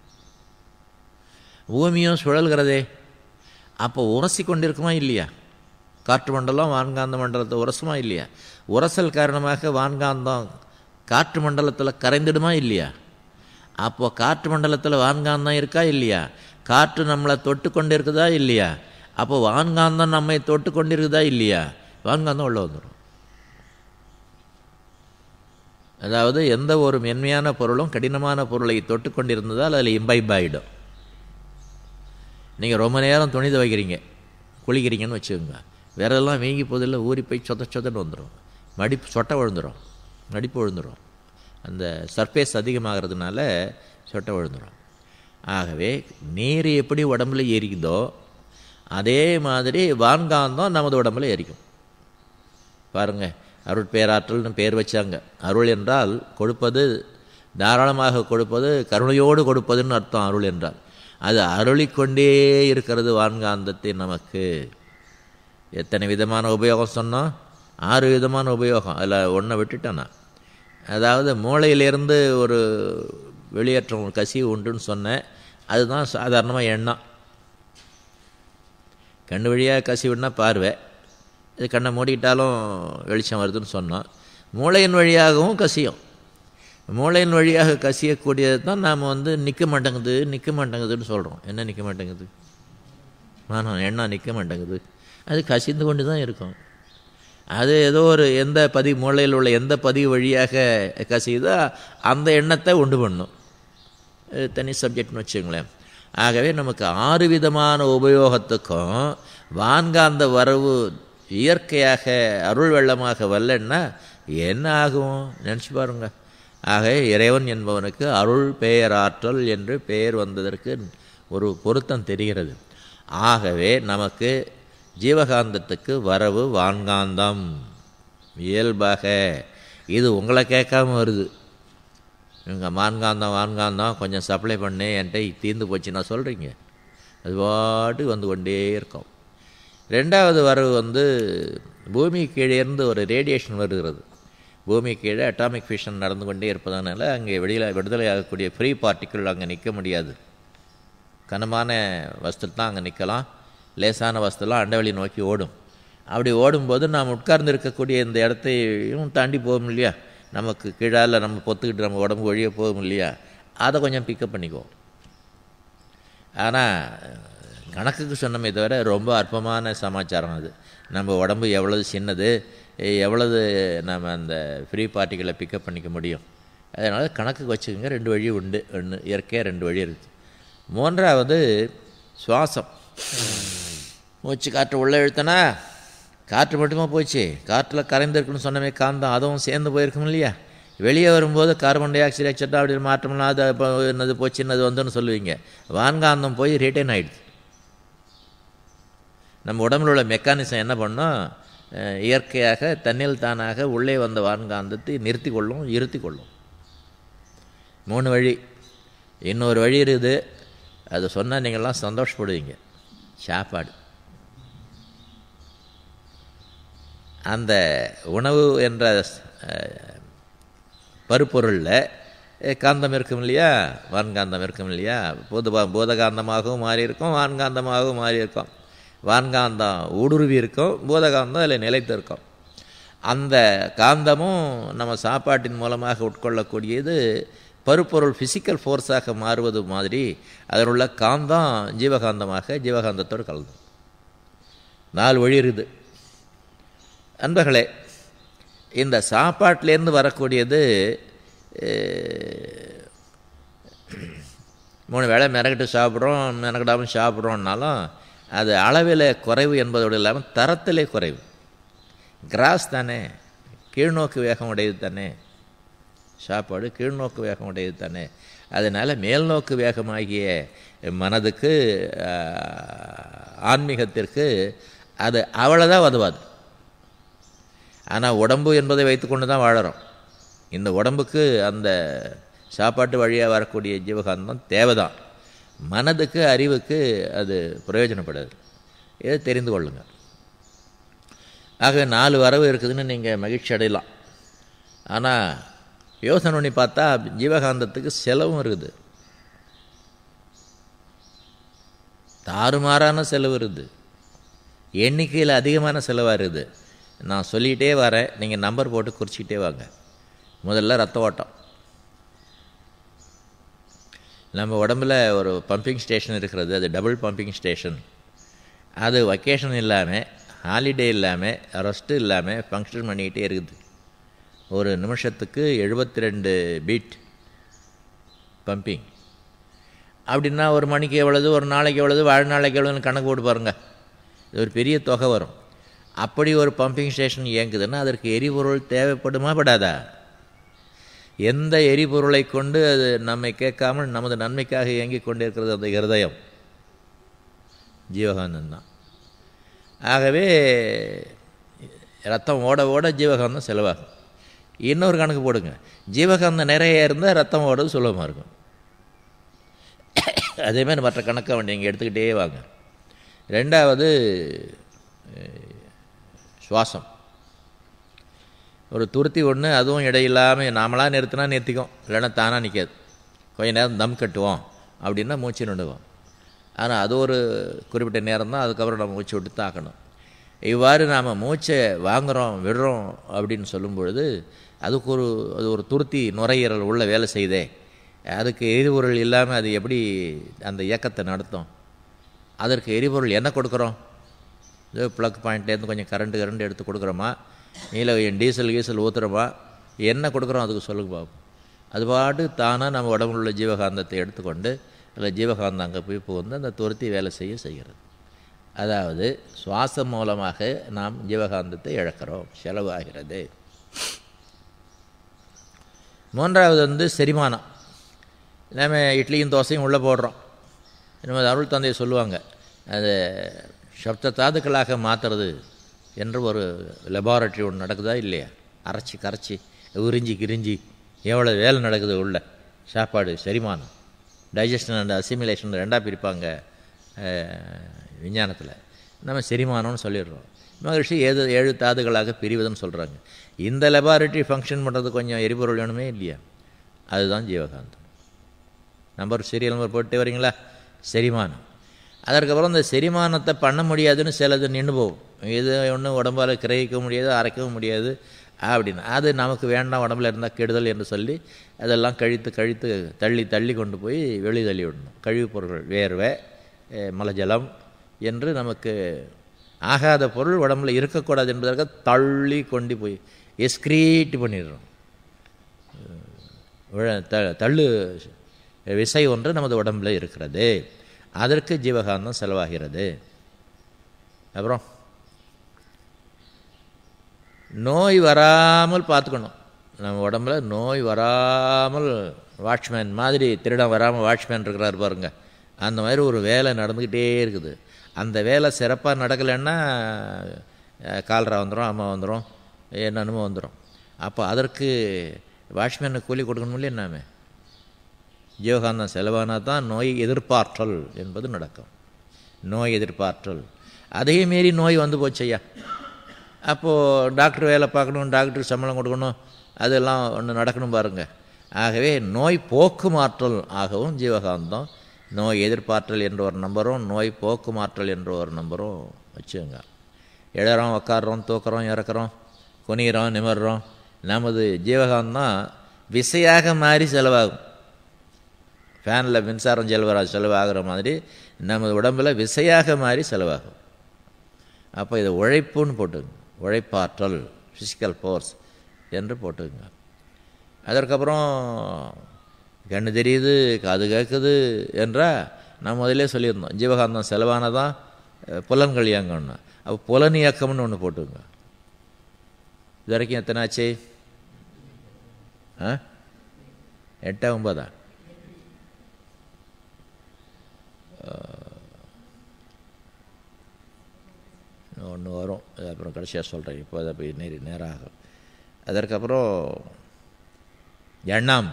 பூமியும் சுழல்கிறதே அப்போ உரசி கொண்டிருக்குமா இல்லையா காற்று மண்டலம் வான்காந்த மண்டலத்தை உரசுமா இல்லையா உரசல் காரணமாக வான்காந்தம் காற்று மண்டலத்தில் கரைந்துடுமா இல்லையா அப்போ காற்று மண்டலத்தில் வான்காந்தம் இருக்கா இல்லையா காற்று நம்மளை தொட்டு கொண்டு இருக்குதா இல்லையா அப்போ வான்காந்தம் நம்மை தொட்டு கொண்டிருக்குதா இல்லையா வான்காந்தம் உள்ள வந்துடும் அதாவது எந்த ஒரு மென்மையான பொருளும் கடினமான பொருளை தொட்டு கொண்டிருந்ததால் அதில் இம்பைப் ஆகிடும் நீங்கள் ரொம்ப நேரம் துணி துவைக்கிறீங்க குளிக்கிறீங்கன்னு வச்சுக்கோங்க விரதெல்லாம் வீங்கி போதில்ல ஊறி போய் சொத சொதன்னு வந்துடும் மடிப்பு சொட்டை விழுந்துடும் மடிப்பு விழுந்துடும் அந்த சர்ஃபேஸ் அதிகமாகிறதுனால சொட்டை விழுந்துடும் ஆகவே நீர் எப்படி உடம்புல எரிக்குதோ அதே மாதிரி வான்காந்தம் நமது உடம்புல எரிக்கும் பாருங்கள் அருள் பேராற்றல்னு பேர் வச்சாங்க அருள் என்றால் கொடுப்பது தாராளமாக கொடுப்பது கருணையோடு கொடுப்பதுன்னு அர்த்தம் அருள் என்றால் அது அருளிக்கொண்டே இருக்கிறது வான்காந்தத்தை நமக்கு எத்தனை விதமான உபயோகம் சொன்னோம் ஆறு விதமான உபயோகம் அதில் ஒன்றை விட்டுட்டேன் அதாவது மூளையிலேருந்து ஒரு வெளியேற்றம் ஒரு கசிவு உண்டுன்னு சொன்னேன் அதுதான் சாதாரணமாக எண்ணம் கண்ணு வழியாக கசிவுன்னா பார்வை இது கண்ணை மூடிக்கிட்டாலும் வெளிச்சம் வருதுன்னு சொன்னோம் மூளையின் வழியாகவும் கசியும் மூளையின் வழியாக கசியக்கூடியது தான் நாம் வந்து நிற்க மாட்டேங்குது நிற்க மாட்டேங்குதுன்னு சொல்கிறோம் என்ன நிற்க மாட்டேங்குது ஆனால் எண்ணம் நிற்க மாட்டேங்குது அது கசிந்து கொண்டு தான் இருக்கும் அது ஏதோ ஒரு எந்த பதிவு மூளையில் உள்ள எந்த பதிவு வழியாக கசியுதோ அந்த எண்ணத்தை உண்டு பண்ணும் தனி சப்ஜெக்ட்னு வச்சுங்களேன் ஆகவே நமக்கு ஆறு விதமான உபயோகத்துக்கும் வான்காந்த வரவு இயற்கையாக அருள் வெள்ளமாக வரலன்னா என்ன ஆகும் நினச்சி பாருங்க ஆக இறைவன் என்பவனுக்கு அருள் பெயராற்றல் என்று பெயர் வந்ததற்கு ஒரு பொருத்தம் தெரிகிறது ஆகவே நமக்கு ஜீவகாந்தத்துக்கு வரவு வான்காந்தம் இயல்பாக இது உங்களை கேட்காம வருது இவங்க வான்காந்தம் வான்காந்தம் கொஞ்சம் சப்ளை பண்ணி என்கிட்ட தீர்ந்து போச்சுன்னா சொல்கிறீங்க அது பாட்டு வந்து கொண்டே இருக்கும் ரெண்டாவது வரவு வந்து பூமி கீழே இருந்து ஒரு ரேடியேஷன் வருகிறது பூமி கீழே அட்டாமிக் ஃபிஷன் நடந்து கொண்டே இருப்பதனால அங்கே வெளியில் விடுதலை ஆகக்கூடிய ஃப்ரீ பார்ட்டிக்கிள் அங்கே நிற்க முடியாது கனமான வஸ்து தான் அங்கே நிற்கலாம் லேசான வஸ்துலாம் அண்டவெளி நோக்கி ஓடும் அப்படி ஓடும்போது நாம் உட்கார்ந்து இருக்கக்கூடிய இந்த இடத்தையும் தாண்டி போகும் இல்லையா நமக்கு கீழால் நம்ம பொத்துக்கிட்டு நம்ம உடம்பு வழியே போகும் இல்லையா அதை கொஞ்சம் பிக்கப் பண்ணிக்குவோம் ஆனால் கணக்குக்கு சொன்னமே தவிர ரொம்ப அற்பமான சமாச்சாரம் அது நம்ம உடம்பு எவ்வளவு சின்னது எவ்வளவு நம்ம அந்த ஃப்ரீ பார்ட்டிகளை பிக்கப் பண்ணிக்க முடியும் அதனால் கணக்குக்கு வச்சுக்கோங்க ரெண்டு வழி உண்டு ஒன்று இயற்கையாக ரெண்டு வழி இருக்குது மூன்றாவது சுவாசம் மூச்சு காற்று உள்ளே இழுத்தனா காற்று மட்டுமா போச்சு காற்றில் கரைந்திருக்குன்னு சொன்னமே காந்தம் அதுவும் சேர்ந்து போயிருக்கும் இல்லையா வெளியே வரும்போது கார்பன் டை ஆக்சைடு எக்ஸட்ரா அப்படி மாற்றம்னா அது இப்போ என்னது போச்சு என்னது வந்துன்னு சொல்லுவீங்க வான்காந்தம் போய் ரிட்டைன் ஆகிடுது நம்ம உடம்புல உள்ள மெக்கானிசம் என்ன பண்ணோம் இயற்கையாக தன்னில் தானாக உள்ளே வந்த வான்காந்தத்தை நிறுத்தி கொள்ளும் இருத்தி கொள்ளும் மூணு வழி இன்னொரு வழி இருக்குது அதை சொன்னால் நீங்கள்லாம் சந்தோஷப்படுவீங்க சாப்பாடு அந்த உணவு என்ற பருப்பொருளில் காந்தம் இருக்கும் இல்லையா வான்காந்தம் இருக்கும் இல்லையா பொதுவா பூதகாந்தமாகவும் மாறி இருக்கும் வான்காந்தமாகவும் மாறி இருக்கும் வான்காந்தம் ஊடுருவி இருக்கும் பூதகாந்தம் அதில் நிலைத்து இருக்கும் அந்த காந்தமும் நம்ம சாப்பாட்டின் மூலமாக உட்கொள்ளக்கூடியது பருப்பொருள் ஃபிசிக்கல் ஃபோர்ஸாக மாறுவது மாதிரி அதில் உள்ள காந்தம் ஜீவகாந்தமாக ஜீவகாந்தத்தோடு கலந்து நாலு வழி இருக்குது அன்பர்களே இந்த சாப்பாட்டிலேருந்து வரக்கூடியது மூணு வேளை மெனக்கிட்டு சாப்பிட்றோம் மெனக்கிடாமல் சாப்பிட்றோன்னாலும் அது அளவில் குறைவு என்பதோடு இல்லாமல் தரத்திலே குறைவு கிராஸ் தானே கீழ்நோக்கு வேகம் உடையது தானே சாப்பாடு கீழ்நோக்கு வேகம் உடையது தானே அதனால் மேல்நோக்கு வேகமாகிய மனதுக்கு ஆன்மீகத்திற்கு அது அவ்வளோதான் உதவாது ஆனால் உடம்பு என்பதை வைத்துக்கொண்டு தான் வாழறோம் இந்த உடம்புக்கு அந்த சாப்பாட்டு வழியாக வரக்கூடிய ஜீவகாந்தம் தேவைதான் மனதுக்கு அறிவுக்கு அது பிரயோஜனப்படாது இதை தெரிந்து கொள்ளுங்கள் ஆக நாலு வரவு இருக்குதுன்னு நீங்கள் மகிழ்ச்சி அடையலாம் ஆனால் யோசனை பண்ணி பார்த்தா ஜீவகாந்தத்துக்கு செலவும் இருக்குது தாறுமாறான செலவு இருக்குது எண்ணிக்கையில் அதிகமான செலவாக இருக்குது நான் சொல்லிகிட்டே வரேன் நீங்கள் நம்பர் போட்டு குறிச்சிக்கிட்டே வாங்க முதல்ல ரத்த ஓட்டம் நம்ம உடம்புல ஒரு பம்பிங் ஸ்டேஷன் இருக்கிறது அது டபுள் பம்பிங் ஸ்டேஷன் அது வக்கேஷன் இல்லாமல் ஹாலிடே இல்லாமல் ரெஸ்ட்டு இல்லாமல் ஃபங்க்ஷன் பண்ணிக்கிட்டே இருக்குது ஒரு நிமிஷத்துக்கு எழுபத்தி ரெண்டு பீட் பம்பிங் அப்படின்னா ஒரு மணிக்கு எவ்வளவு ஒரு நாளைக்கு எவ்வளவு வாழ்நாளைக்கு எவ்வளோன்னு கணக்கு போட்டு பாருங்கள் இது ஒரு பெரிய தொகை வரும் அப்படி ஒரு பம்பிங் ஸ்டேஷன் இயங்குதுன்னா அதற்கு எரிபொருள் தேவைப்படுமா படாதா எந்த எரிபொருளை கொண்டு அது நம்மை கேட்காமல் நமது நன்மைக்காக இயங்கிக் கொண்டிருக்கிறது அந்த இருதயம் ஜீவகாந்தம் தான் ஆகவே ரத்தம் ஓட ஓட ஜீவகாந்தம் செலவாகும் இன்னொரு கணக்கு போடுங்க ஜீவகாந்தம் நிறைய இருந்தால் ரத்தம் ஓடுறது சுலபமாக இருக்கும் அதேமாதிரி மற்ற கணக்கை நீங்கள் எடுத்துக்கிட்டே வாங்க ரெண்டாவது சுவாசம் ஒரு துருத்தி ஒன்று அதுவும் இடையில்லாமல் நாமளாக நிறுத்தினா நிறுத்திக்கும் இல்லைன்னா தானாக நிற்காது கொஞ்ச நேரம் தம் கட்டுவோம் அப்படின்னா மூச்சு நின்றுவோம் ஆனால் அது ஒரு குறிப்பிட்ட நேரம் தான் அதுக்கப்புறம் நம்ம மூச்சு விட்டு தாக்கணும் இவ்வாறு நாம் மூச்சை வாங்குகிறோம் விடுறோம் அப்படின்னு சொல்லும் பொழுது அதுக்கு ஒரு அது ஒரு துருத்தி நுரையீரல் உள்ள வேலை செய்தே அதுக்கு எரிபொருள் இல்லாமல் அது எப்படி அந்த இயக்கத்தை நடத்தும் அதற்கு எரிபொருள் என்ன கொடுக்குறோம் இது ப்ளக் பாயிண்ட்லேருந்து கொஞ்சம் கரண்ட்டு கரண்ட் எடுத்து கொடுக்குறோமா இல்லை டீசல் கீசல் ஊற்றுறோமா என்ன கொடுக்குறோம் அதுக்கு சொல்லுங்க பாப்போம் அது பாட்டு தானாக நம்ம உடம்புல உள்ள ஜீவகாந்தத்தை எடுத்துக்கொண்டு அதில் ஜீவகாந்தம் அங்கே போய் புகுந்து அந்த துருத்தி வேலை செய்ய செய்கிறது அதாவது சுவாசம் மூலமாக நாம் ஜீவகாந்தத்தை இழக்கிறோம் செலவாகிறது மூன்றாவது வந்து செரிமானம் நம்ம இட்லியும் தோசையும் உள்ளே போடுறோம் நம்ம அருள் தந்தையை சொல்லுவாங்க அது சப்த தாதுக்களாக மாற்றுறது என்று ஒரு லெபார்ட்ரி ஒன்று நடக்குதா இல்லையா அரைச்சி கரைச்சி உறிஞ்சி கிரிஞ்சி எவ்வளோ வேலை நடக்குது உள்ள சாப்பாடு செரிமானம் டைஜஷன் அண்ட் அசிமிலேஷன் ரெண்டாக பிரிப்பாங்க விஞ்ஞானத்தில் நம்ம செரிமானம்னு சொல்லிடுறோம் மகிழ்ச்சி ஏது ஏழு தாதுகளாக பிரிவதுன்னு சொல்கிறாங்க இந்த லெபார்ட்டரி ஃபங்க்ஷன் பண்ணுறது கொஞ்சம் எரிபொருள் வேணுமே இல்லையா அதுதான் ஜீவகாந்தம் நம்பர் சீரியல் நம்பர் போட்டு வரீங்களா செரிமானம் அதற்கப்புறம் இந்த செரிமானத்தை பண்ண முடியாதுன்னு சிலது நின்று போகும் இது ஒன்றும் உடம்பால் கிரகிக்க முடியாது அரைக்கவும் முடியாது அப்படின்னு அது நமக்கு வேண்டாம் உடம்புல இருந்தால் கெடுதல் என்று சொல்லி அதெல்லாம் கழித்து கழித்து தள்ளி தள்ளி கொண்டு போய் வெளி தள்ளி விடணும் கழிவுப் பொருட்கள் வேர்வை மலஜலம் என்று நமக்கு ஆகாத பொருள் உடம்புல இருக்கக்கூடாது என்பதற்காக தள்ளி கொண்டு போய் எஸ்கிரீட் பண்ணிடுறோம் த தள்ளு விசை ஒன்று நமது உடம்பில் இருக்கிறது அதற்கு ஜீவகாந்தம் செலவாகிறது அப்புறம் நோய் வராமல் பார்த்துக்கணும் நம்ம உடம்புல நோய் வராமல் வாட்ச்மேன் மாதிரி திருடம் வராமல் வாட்ச்மேன் இருக்கிறார் பாருங்க அந்த மாதிரி ஒரு வேலை நடந்துக்கிட்டே இருக்குது அந்த வேலை சிறப்பாக நடக்கலைன்னா கால்ரா வந்துடும் அம்மா வந்துடும் என்னென்னமோ வந்துடும் அப்போ அதற்கு வாட்ச்மேனுக்கு கூலி கொடுக்கணும் இல்லையா என்னாமே ஜீவகாந்தம் செலவானால் தான் நோய் எதிர்ப்பாற்றல் என்பது நடக்கும் நோய் எதிர்ப்பாற்றல் அதே மாரி நோய் வந்து போச்சையா அப்போது டாக்டர் வேலை பார்க்கணும் டாக்டருக்கு சம்பளம் கொடுக்கணும் அதெல்லாம் ஒன்று நடக்கணும் பாருங்கள் ஆகவே நோய் போக்குமாற்றல் ஆகவும் ஜீவகாந்தம் நோய் எதிர்ப்பாற்றல் என்ற ஒரு நம்பரும் நோய் போக்குமாற்றல் என்ற ஒரு நம்பரும் வச்சுங்க எழறோம் உக்காடுறோம் தூக்குறோம் இறக்குறோம் குனிகிறோம் நிமிடுறோம் நமது ஜீவகாந்தம் விசையாக மாறி செலவாகும் ஃபேனில் மின்சாரம் செலவரா செலவாகிற மாதிரி நமது உடம்பில் விசையாக மாறி செலவாகும் அப்போ இது உழைப்புன்னு போட்டுங்க உழைப்பாற்றல் ஃபிசிக்கல் ஃபோர்ஸ் என்று போட்டுங்க அதற்கப்புறம் கண்ணு தெரியுது காது கேட்குது என்றால் நான் முதலே சொல்லியிருந்தோம் ஜீவகாந்தம் செலவானதான் புலன்கள் இயங்கணும் அப்போ புலன் இயக்கம்னு ஒன்று போட்டுங்க இது வரைக்கும் எத்தனை ஆச்சு ஆ எட்டா ஒன்பதா ஒன்று வரும் அது அப்புறம் கடைசியாக சொல்கிறேன் இப்போ அதை போய் நேரி நேரம் ஆகும் அதற்கப்புறம் எண்ணம்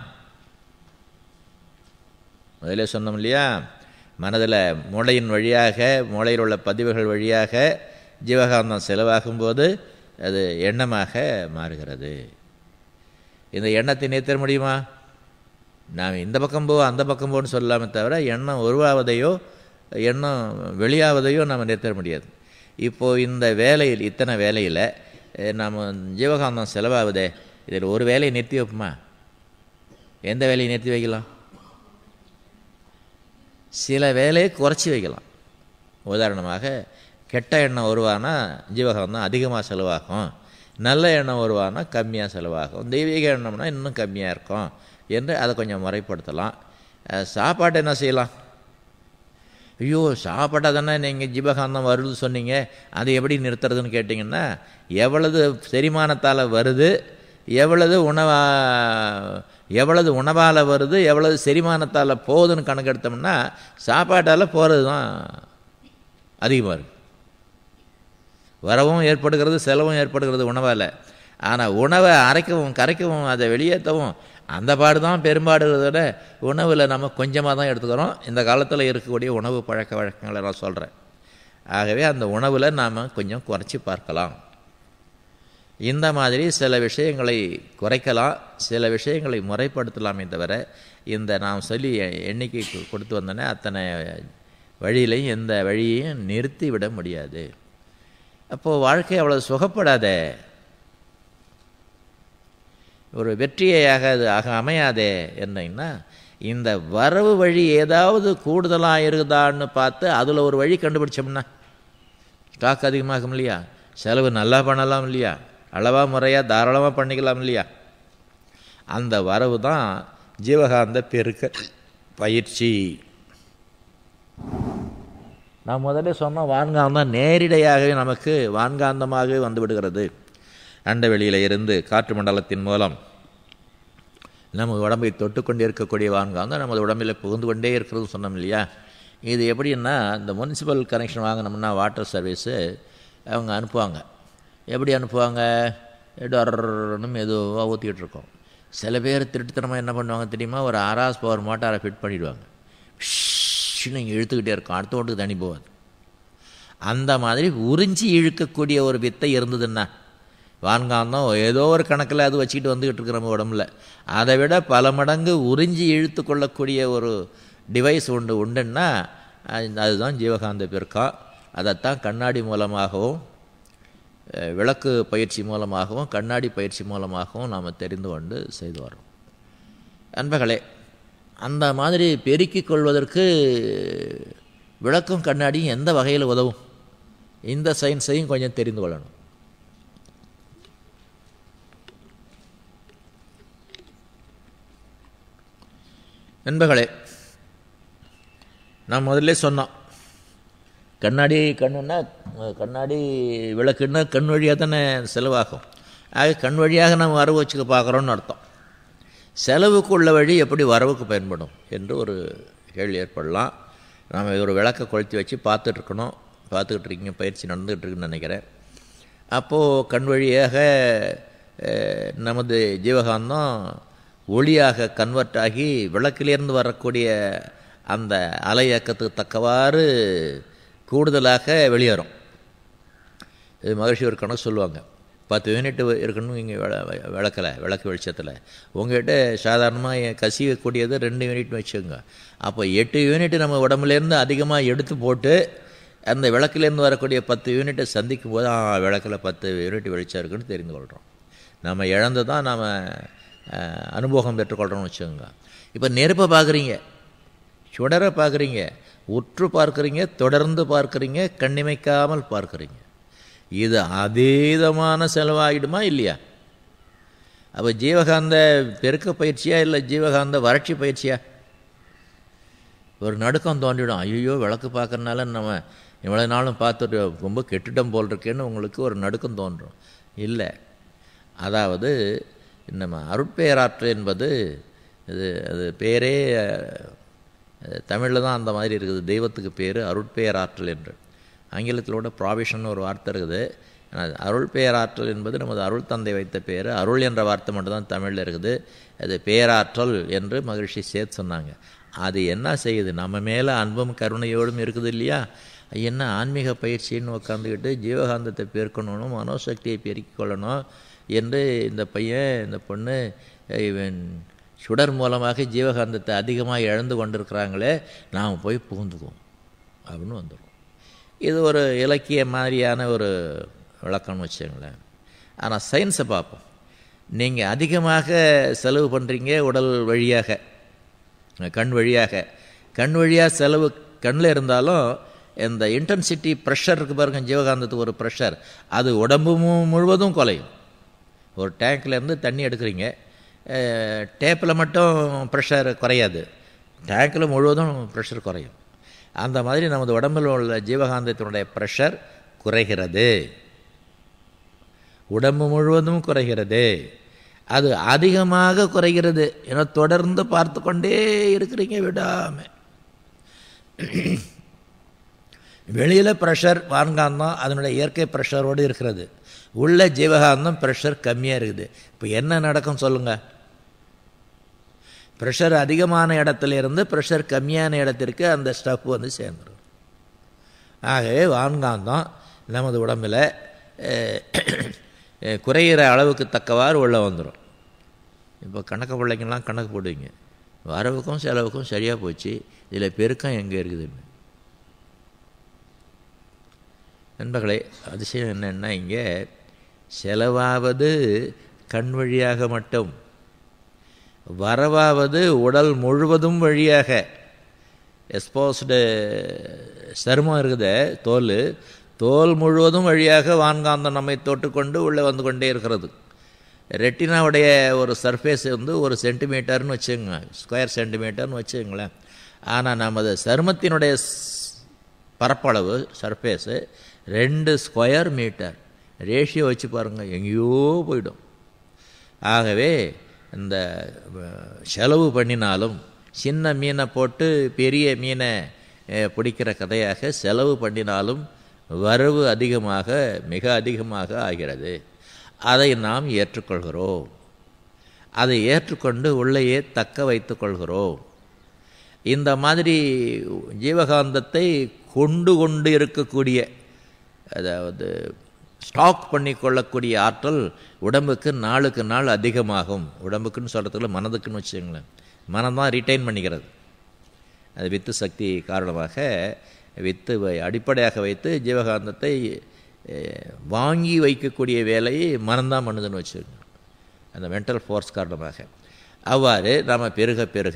முதலே சொன்னோம் இல்லையா மனதில் மூளையின் வழியாக மூளையில் உள்ள பதிவுகள் வழியாக ஜீவகாந்தம் செலவாகும்போது அது எண்ணமாக மாறுகிறது இந்த எண்ணத்தை நிறுத்த முடியுமா நாம் இந்த பக்கம் போ அந்த பக்கம் போன்னு சொல்லாமே தவிர எண்ணம் உருவாவதையோ எண்ணம் வெளியாவதையோ நாம் நிறுத்த முடியாது இப்போது இந்த வேலையில் இத்தனை வேலையில் நம்ம ஜீவகாந்தம் செலவாகுதே இதில் ஒரு வேலையை நிறுத்தி வைப்போமா எந்த வேலையை நிறுத்தி வைக்கலாம் சில வேலையை குறைச்சி வைக்கலாம் உதாரணமாக கெட்ட எண்ணம் வருவானா ஜீவகாந்தம் அதிகமாக செலவாகும் நல்ல எண்ணம் வருவானா கம்மியாக செலவாகும் தெய்வீக எண்ணம்னா இன்னும் கம்மியாக இருக்கும் என்று அதை கொஞ்சம் முறைப்படுத்தலாம் சாப்பாட்டை என்ன செய்யலாம் ஐயோ சாப்பாட்டை தானே நீங்கள் ஜீவகாந்தம் வருது சொன்னீங்க அது எப்படி நிறுத்துறதுன்னு கேட்டிங்கன்னா எவ்வளவு செரிமானத்தால் வருது எவ்வளவு உணவா எவ்வளவு உணவால் வருது எவ்வளவு செரிமானத்தால் போகுதுன்னு கணக்கெடுத்தோம்னா சாப்பாட்டால் போகிறது தான் அதிகமாக இருக்குது வரவும் ஏற்படுகிறது செலவும் ஏற்படுகிறது உணவால் ஆனால் உணவை அரைக்கவும் கரைக்கவும் அதை வெளியேற்றவும் அந்த பாடு தான் பெரும்பாடுகிறத விட உணவில் நம்ம கொஞ்சமாக தான் எடுத்துக்கிறோம் இந்த காலத்தில் இருக்கக்கூடிய உணவு பழக்க வழக்கங்களை நான் சொல்கிறேன் ஆகவே அந்த உணவில் நாம் கொஞ்சம் குறைச்சி பார்க்கலாம் இந்த மாதிரி சில விஷயங்களை குறைக்கலாம் சில விஷயங்களை முறைப்படுத்தலாமே தவிர இந்த நாம் சொல்லி எண்ணிக்கை கொடுத்து வந்தோன்னே அத்தனை வழியிலையும் எந்த வழியையும் நிறுத்தி விட முடியாது அப்போது வாழ்க்கை அவ்வளோ சுகப்படாதே ஒரு வெற்றியாக அது ஆக அமையாதே என்னன்னா இந்த வரவு வழி ஏதாவது கூடுதலாக இருக்குதான்னு பார்த்து அதில் ஒரு வழி கண்டுபிடிச்சோம்னா ஸ்டாக் அதிகமாகும் இல்லையா செலவு நல்லா பண்ணலாம் இல்லையா அளவாக முறையாக தாராளமாக பண்ணிக்கலாம் இல்லையா அந்த வரவு தான் ஜீவகாந்த பெருக்க பயிற்சி நான் முதல்ல சொன்ன வான்காந்தம் நேரிடையாகவே நமக்கு வான்காந்தமாகவே வந்து விடுகிறது அண்ட வெளியில் இருந்து காற்று மண்டலத்தின் மூலம் நம்ம உடம்பை தொட்டு கொண்டே இருக்கக்கூடிய வான்காந்தம் நமது உடம்பில் புகுந்து கொண்டே இருக்கிறது சொன்னோம் இல்லையா இது எப்படின்னா இந்த முனிசிபல் கனெக்ஷன் வாங்கினோம்னா வாட்டர் சர்வீஸு அவங்க அனுப்புவாங்க எப்படி அனுப்புவாங்க டொர்னு மெதுவாக ஊற்றிக்கிட்டு இருக்கோம் சில பேர் திருட்டுத்தனமாக என்ன பண்ணுவாங்க தெரியுமா ஒரு ஆராஸ் பவர் மோட்டாரை ஃபிட் பண்ணிடுவாங்க நீங்கள் இழுத்துக்கிட்டே இருக்கும் அடுத்த ஓட்டுக்கு தண்ணி போகாது அந்த மாதிரி உறிஞ்சி இழுக்கக்கூடிய ஒரு வித்தை இருந்ததுன்னா வான்காந்தம் ஏதோ ஒரு கணக்கில் அது வச்சுக்கிட்டு வந்துக்கிட்டு இருக்கிற நம்ம உடம்புல அதை விட பல மடங்கு உறிஞ்சி இழுத்து கொள்ளக்கூடிய ஒரு டிவைஸ் உண்டு உண்டுன்னா அதுதான் ஜீவகாந்த பெருக்கம் அதைத்தான் கண்ணாடி மூலமாகவும் விளக்கு பயிற்சி மூலமாகவும் கண்ணாடி பயிற்சி மூலமாகவும் நாம் தெரிந்து கொண்டு செய்து வரோம் அன்பர்களே அந்த மாதிரி பெருக்கிக் கொள்வதற்கு விளக்கும் கண்ணாடியும் எந்த வகையில் உதவும் இந்த சயின்ஸையும் கொஞ்சம் தெரிந்து கொள்ளணும் நண்பர்களே நான் முதல்ல சொன்னோம் கண்ணாடி கண்ணுன்னா கண்ணாடி விளக்குன்னா கண் வழியாக தானே செலவாகும் ஆக கண் வழியாக நம்ம வரவு வச்சுக்க பார்க்குறோன்னு அர்த்தம் செலவுக்கு உள்ள வழி எப்படி வரவுக்கு பயன்படும் என்று ஒரு கேள்வி ஏற்படலாம் நாம் ஒரு விளக்கை கொளுத்தி வச்சு பார்த்துட்ருக்கணும் பார்த்துக்கிட்டு இருக்கீங்க பயிற்சி நடந்துகிட்டு இருக்குன்னு நினைக்கிறேன் அப்போது கண் வழியாக நமது ஜீவகாந்தம் ஒளியாக கன்வெர்ட் ஆகி விளக்கிலேருந்து வரக்கூடிய அந்த அலை இயக்கத்துக்கு தக்கவாறு கூடுதலாக வெளியேறும் இது மகிழ்ச்சி ஒரு கணக்கு சொல்லுவாங்க பத்து யூனிட் இருக்கணும் இங்கே விளக்கலை விளக்கு வெளிச்சத்தில் உங்கள்கிட்ட சாதாரணமாக கசியக்கூடியது ரெண்டு யூனிட் வச்சுக்கோங்க அப்போ எட்டு யூனிட் நம்ம உடம்புலேருந்து அதிகமாக எடுத்து போட்டு அந்த விளக்குலேருந்து வரக்கூடிய பத்து யூனிட்டை சந்திக்கும் போது ஆ விளக்கில் பத்து யூனிட் வெளிச்சம் இருக்குன்னு தெரிந்து கொள்கிறோம் நம்ம இழந்து தான் நாம் அனுபவம் பெற்றுக்கொள்கிறோம்னு வச்சுக்கோங்க இப்போ நெருப்பை பார்க்குறீங்க சுடரை பார்க்குறீங்க உற்று பார்க்குறீங்க தொடர்ந்து பார்க்குறீங்க கண்ணிமைக்காமல் பார்க்குறீங்க இது அதீதமான செலவாகிடுமா இல்லையா அப்போ ஜீவகாந்த பெருக்க பயிற்சியா இல்லை ஜீவகாந்த வறட்சி பயிற்சியா ஒரு நடுக்கம் தோன்றிடும் ஐயோ விளக்கு பார்க்கறனால நம்ம இவ்வளோ நாளும் பார்த்துட்டு ரொம்ப கெட்டுட்டம் போல் இருக்கேன்னு உங்களுக்கு ஒரு நடுக்கம் தோன்றும் இல்லை அதாவது நம்ம அருட்பேராற்று என்பது இது அது பேரே தமிழில் தான் அந்த மாதிரி இருக்குது தெய்வத்துக்கு பேர் அருட்பேராற்றல் என்று ஆங்கிலத்திலோட ப்ராவிஷன் ஒரு வார்த்தை இருக்குது அருள் பேராற்றல் என்பது நமது அருள் தந்தை வைத்த பேர் அருள் என்ற வார்த்தை மட்டும்தான் தமிழில் இருக்குது அது பேராற்றல் என்று மகிழ்ச்சி சேர்த்து சொன்னாங்க அது என்ன செய்யுது நம்ம மேலே அன்பும் கருணையோடும் இருக்குது இல்லையா என்ன ஆன்மீக பயிற்சின்னு உட்காந்துக்கிட்டு ஜீவகாந்தத்தை பெருக்கணும் மனோசக்தியை பெருக்கிக் கொள்ளணும் என்று இந்த பையன் இந்த பொண்ணு இவன் சுடர் மூலமாக ஜீவகாந்தத்தை அதிகமாக இழந்து கொண்டிருக்கிறாங்களே நாம் போய் புகுந்துக்குவோம் அப்படின்னு வந்துடும் இது ஒரு இலக்கிய மாதிரியான ஒரு விளக்கம்னு வச்சுங்களேன் ஆனால் சயின்ஸை பார்ப்போம் நீங்கள் அதிகமாக செலவு பண்ணுறீங்க உடல் வழியாக கண் வழியாக கண் வழியாக செலவு கண்ணில் இருந்தாலும் இந்த இன்டென்சிட்டி ப்ரெஷர் இருக்குது பாருங்க ஜீவகாந்தத்துக்கு ஒரு ப்ரெஷர் அது உடம்பு முழுவதும் குலையும் ஒரு டேங்க்லேருந்து தண்ணி எடுக்கிறீங்க டேப்பில் மட்டும் ப்ரெஷர் குறையாது டேங்கில் முழுவதும் ப்ரெஷர் குறையும் அந்த மாதிரி நமது உடம்பில் உள்ள ஜீவகாந்தத்தினுடைய ப்ரெஷர் குறைகிறது உடம்பு முழுவதும் குறைகிறது அது அதிகமாக குறைகிறது ஏன்னா தொடர்ந்து பார்த்து கொண்டே இருக்கிறீங்க விடாமல் வெளியில் ப்ரெஷர் வான்காந்தம் அதனுடைய இயற்கை ப்ரெஷரோடு இருக்கிறது உள்ள ஜீவகாந்தம் ப்ரெஷர் கம்மியாக இருக்குது இப்போ என்ன நடக்கும் சொல்லுங்கள் ப்ரெஷர் அதிகமான இடத்துல இருந்து ப்ரெஷர் கம்மியான இடத்திற்கு அந்த ஸ்டஃப் வந்து சேர்ந்துடும் ஆகவே வான்காந்தம் நமது உடம்பில் குறையிற அளவுக்கு தக்கவாறு உள்ளே வந்துடும் இப்போ கணக்கு பிள்ளைங்கள்லாம் கணக்கு போடுவீங்க வரவுக்கும் செலவுக்கும் சரியாக போச்சு இதில் பெருக்கம் எங்கே இருக்குதுன்னு நண்பர்களே அதிசயம் என்னென்னா இங்கே செலவாவது கண் வழியாக மட்டும் வரவாவது உடல் முழுவதும் வழியாக எக்ஸ்போஸ்டு சருமம் இருக்குது தோல் தோல் முழுவதும் வழியாக வான்காந்தம் நம்மை தொட்டுக்கொண்டு உள்ளே வந்து கொண்டே இருக்கிறது ரெட்டினாவுடைய ஒரு சர்ஃபேஸ் வந்து ஒரு சென்டிமீட்டர்னு வச்சுங்க ஸ்கொயர் சென்டிமீட்டர்னு வச்சுங்களேன் ஆனால் நமது சருமத்தினுடைய பரப்பளவு சர்ஃபேஸு ரெண்டு ஸ்கொயர் மீட்டர் ரேஷியோ வச்சு பாருங்கள் எங்கேயோ போயிடும் ஆகவே இந்த செலவு பண்ணினாலும் சின்ன மீனை போட்டு பெரிய மீனை பிடிக்கிற கதையாக செலவு பண்ணினாலும் வரவு அதிகமாக மிக அதிகமாக ஆகிறது அதை நாம் ஏற்றுக்கொள்கிறோம் அதை ஏற்றுக்கொண்டு உள்ளேயே தக்க வைத்து கொள்கிறோம் இந்த மாதிரி ஜீவகாந்தத்தை கொண்டு கொண்டு இருக்கக்கூடிய அதாவது ஸ்டாக் பண்ணி கொள்ளக்கூடிய ஆற்றல் உடம்புக்கு நாளுக்கு நாள் அதிகமாகும் உடம்புக்குன்னு சொல்கிறதுக்குள்ள மனதுக்குன்னு வச்சுக்கோங்களேன் மனம் தான் ரிட்டைன் பண்ணிக்கிறது அது வித்து சக்தி காரணமாக வித்து அடிப்படையாக வைத்து ஜீவகாந்தத்தை வாங்கி வைக்கக்கூடிய வேலையை மனம்தான் பண்ணுதுன்னு வச்சுக்கோங்க அந்த மென்டல் ஃபோர்ஸ் காரணமாக அவ்வாறு நாம் பெருக பெருக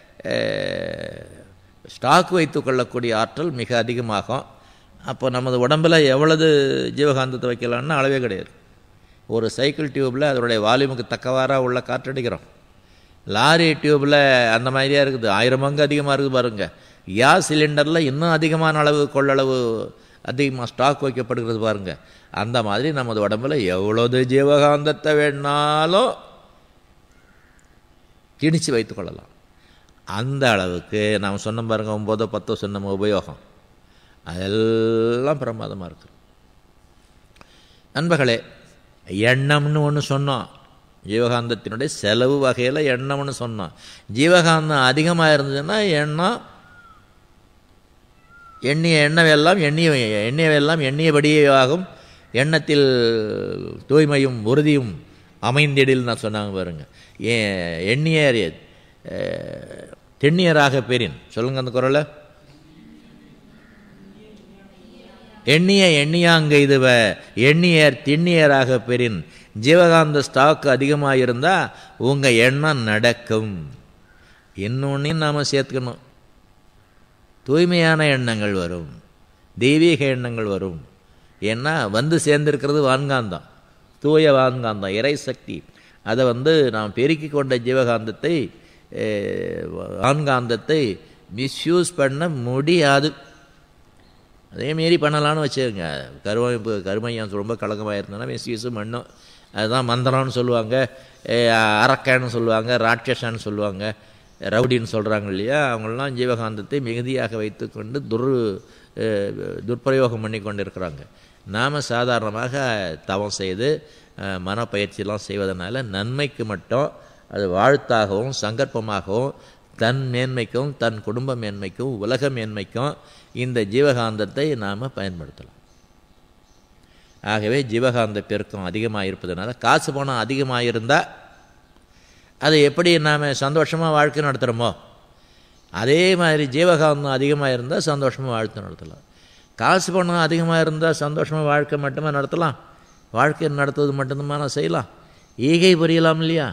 ஸ்டாக் வைத்து கொள்ளக்கூடிய ஆற்றல் மிக அதிகமாகும் அப்போ நமது உடம்பில் எவ்வளவு ஜீவகாந்தத்தை வைக்கலாம்னு அளவே கிடையாது ஒரு சைக்கிள் டியூப்பில் அதனுடைய வால்யூமுக்கு தக்கவாறாக உள்ள காற்றடிக்கிறோம் லாரி டியூப்பில் அந்த மாதிரியாக இருக்குது ஆயிரம் பங்கு அதிகமாக இருக்குது பாருங்கள் கேஸ் சிலிண்டரில் இன்னும் அதிகமான அளவு கொள்ளளவு அதிகமாக ஸ்டாக் வைக்கப்படுகிறது பாருங்கள் அந்த மாதிரி நமது உடம்பில் எவ்வளவு ஜீவகாந்தத்தை வேணாலும் திணிச்சு வைத்து கொள்ளலாம் அந்த அளவுக்கு நாம் சொன்ன பாருங்கள் ஒம்போதோ பத்தோ சொன்ன உபயோகம் அதெல்லாம் பிரமாதமாக இருக்கு நண்பர்களே எண்ணம்னு ஒன்று சொன்னோம் ஜீவகாந்தத்தினுடைய செலவு வகையில் எண்ணம்னு சொன்னோம் ஜீவகாந்தம் அதிகமாக இருந்ததுன்னா எண்ணம் எண்ணிய எண்ணவெல்லாம் எண்ணிய எண்ணியவெல்லாம் எண்ணியபடியே ஆகும் எண்ணத்தில் தூய்மையும் உறுதியும் அமைந்திடில் நான் சொன்னாங்க பாருங்க ஏன் எண்ணிய தென்னியராக பெறின் சொல்லுங்க அந்த குரலை எண்ணிய எண்ணியாங்க இதுவ எண்ணியர் திண்ணியராக பெறின் ஜீவகாந்த ஸ்டாக் அதிகமாக இருந்தால் உங்கள் எண்ணம் நடக்கும் இன்னொன்னையும் நாம் சேர்த்துக்கணும் தூய்மையான எண்ணங்கள் வரும் தெய்வீக எண்ணங்கள் வரும் ஏன்னா வந்து சேர்ந்திருக்கிறது வான்காந்தம் தூய வான்காந்தம் இறை சக்தி அதை வந்து நாம் பெருக்கி கொண்ட ஜீவகாந்தத்தை வான்காந்தத்தை மிஸ்யூஸ் பண்ண முடியாது அதேமாரி பண்ணலான்னு வச்சுக்கோங்க கருமை இப்போ கருமையம் ரொம்ப கலக்கமாக இருந்ததுன்னா மிஸ்யூஸும் பண்ணும் அதுதான் மந்திரம்னு சொல்லுவாங்க அரக்கன்னு சொல்லுவாங்க ராட்சசான்னு சொல்லுவாங்க ரவுடின்னு சொல்கிறாங்க இல்லையா அவங்களெலாம் ஜீவகாந்தத்தை மிகுதியாக வைத்துக்கொண்டு துர் துர்பிரயோகம் பண்ணி கொண்டு இருக்கிறாங்க நாம் சாதாரணமாக தவம் செய்து மனப்பயிற்சியெல்லாம் செய்வதனால நன்மைக்கு மட்டும் அது வாழ்த்தாகவும் சங்கற்பமாகவும் தன் மேன்மைக்கும் தன் குடும்ப மேன்மைக்கும் உலக மேன்மைக்கும் இந்த ஜீவகாந்தத்தை நாம் பயன்படுத்தலாம் ஆகவே ஜீவகாந்த பெருக்கம் அதிகமாக இருப்பதனால காசு பணம் அதிகமாக இருந்தால் அதை எப்படி நாம் சந்தோஷமாக வாழ்க்கை நடத்துகிறோமோ அதே மாதிரி ஜீவகாந்தம் அதிகமாக இருந்தால் சந்தோஷமாக வாழ்க்கை நடத்தலாம் காசு பணம் அதிகமாக இருந்தால் சந்தோஷமாக வாழ்க்கை மட்டுமே நடத்தலாம் வாழ்க்கை நடத்துவது மட்டும்தான் செய்யலாம் ஈகை புரியலாம் இல்லையா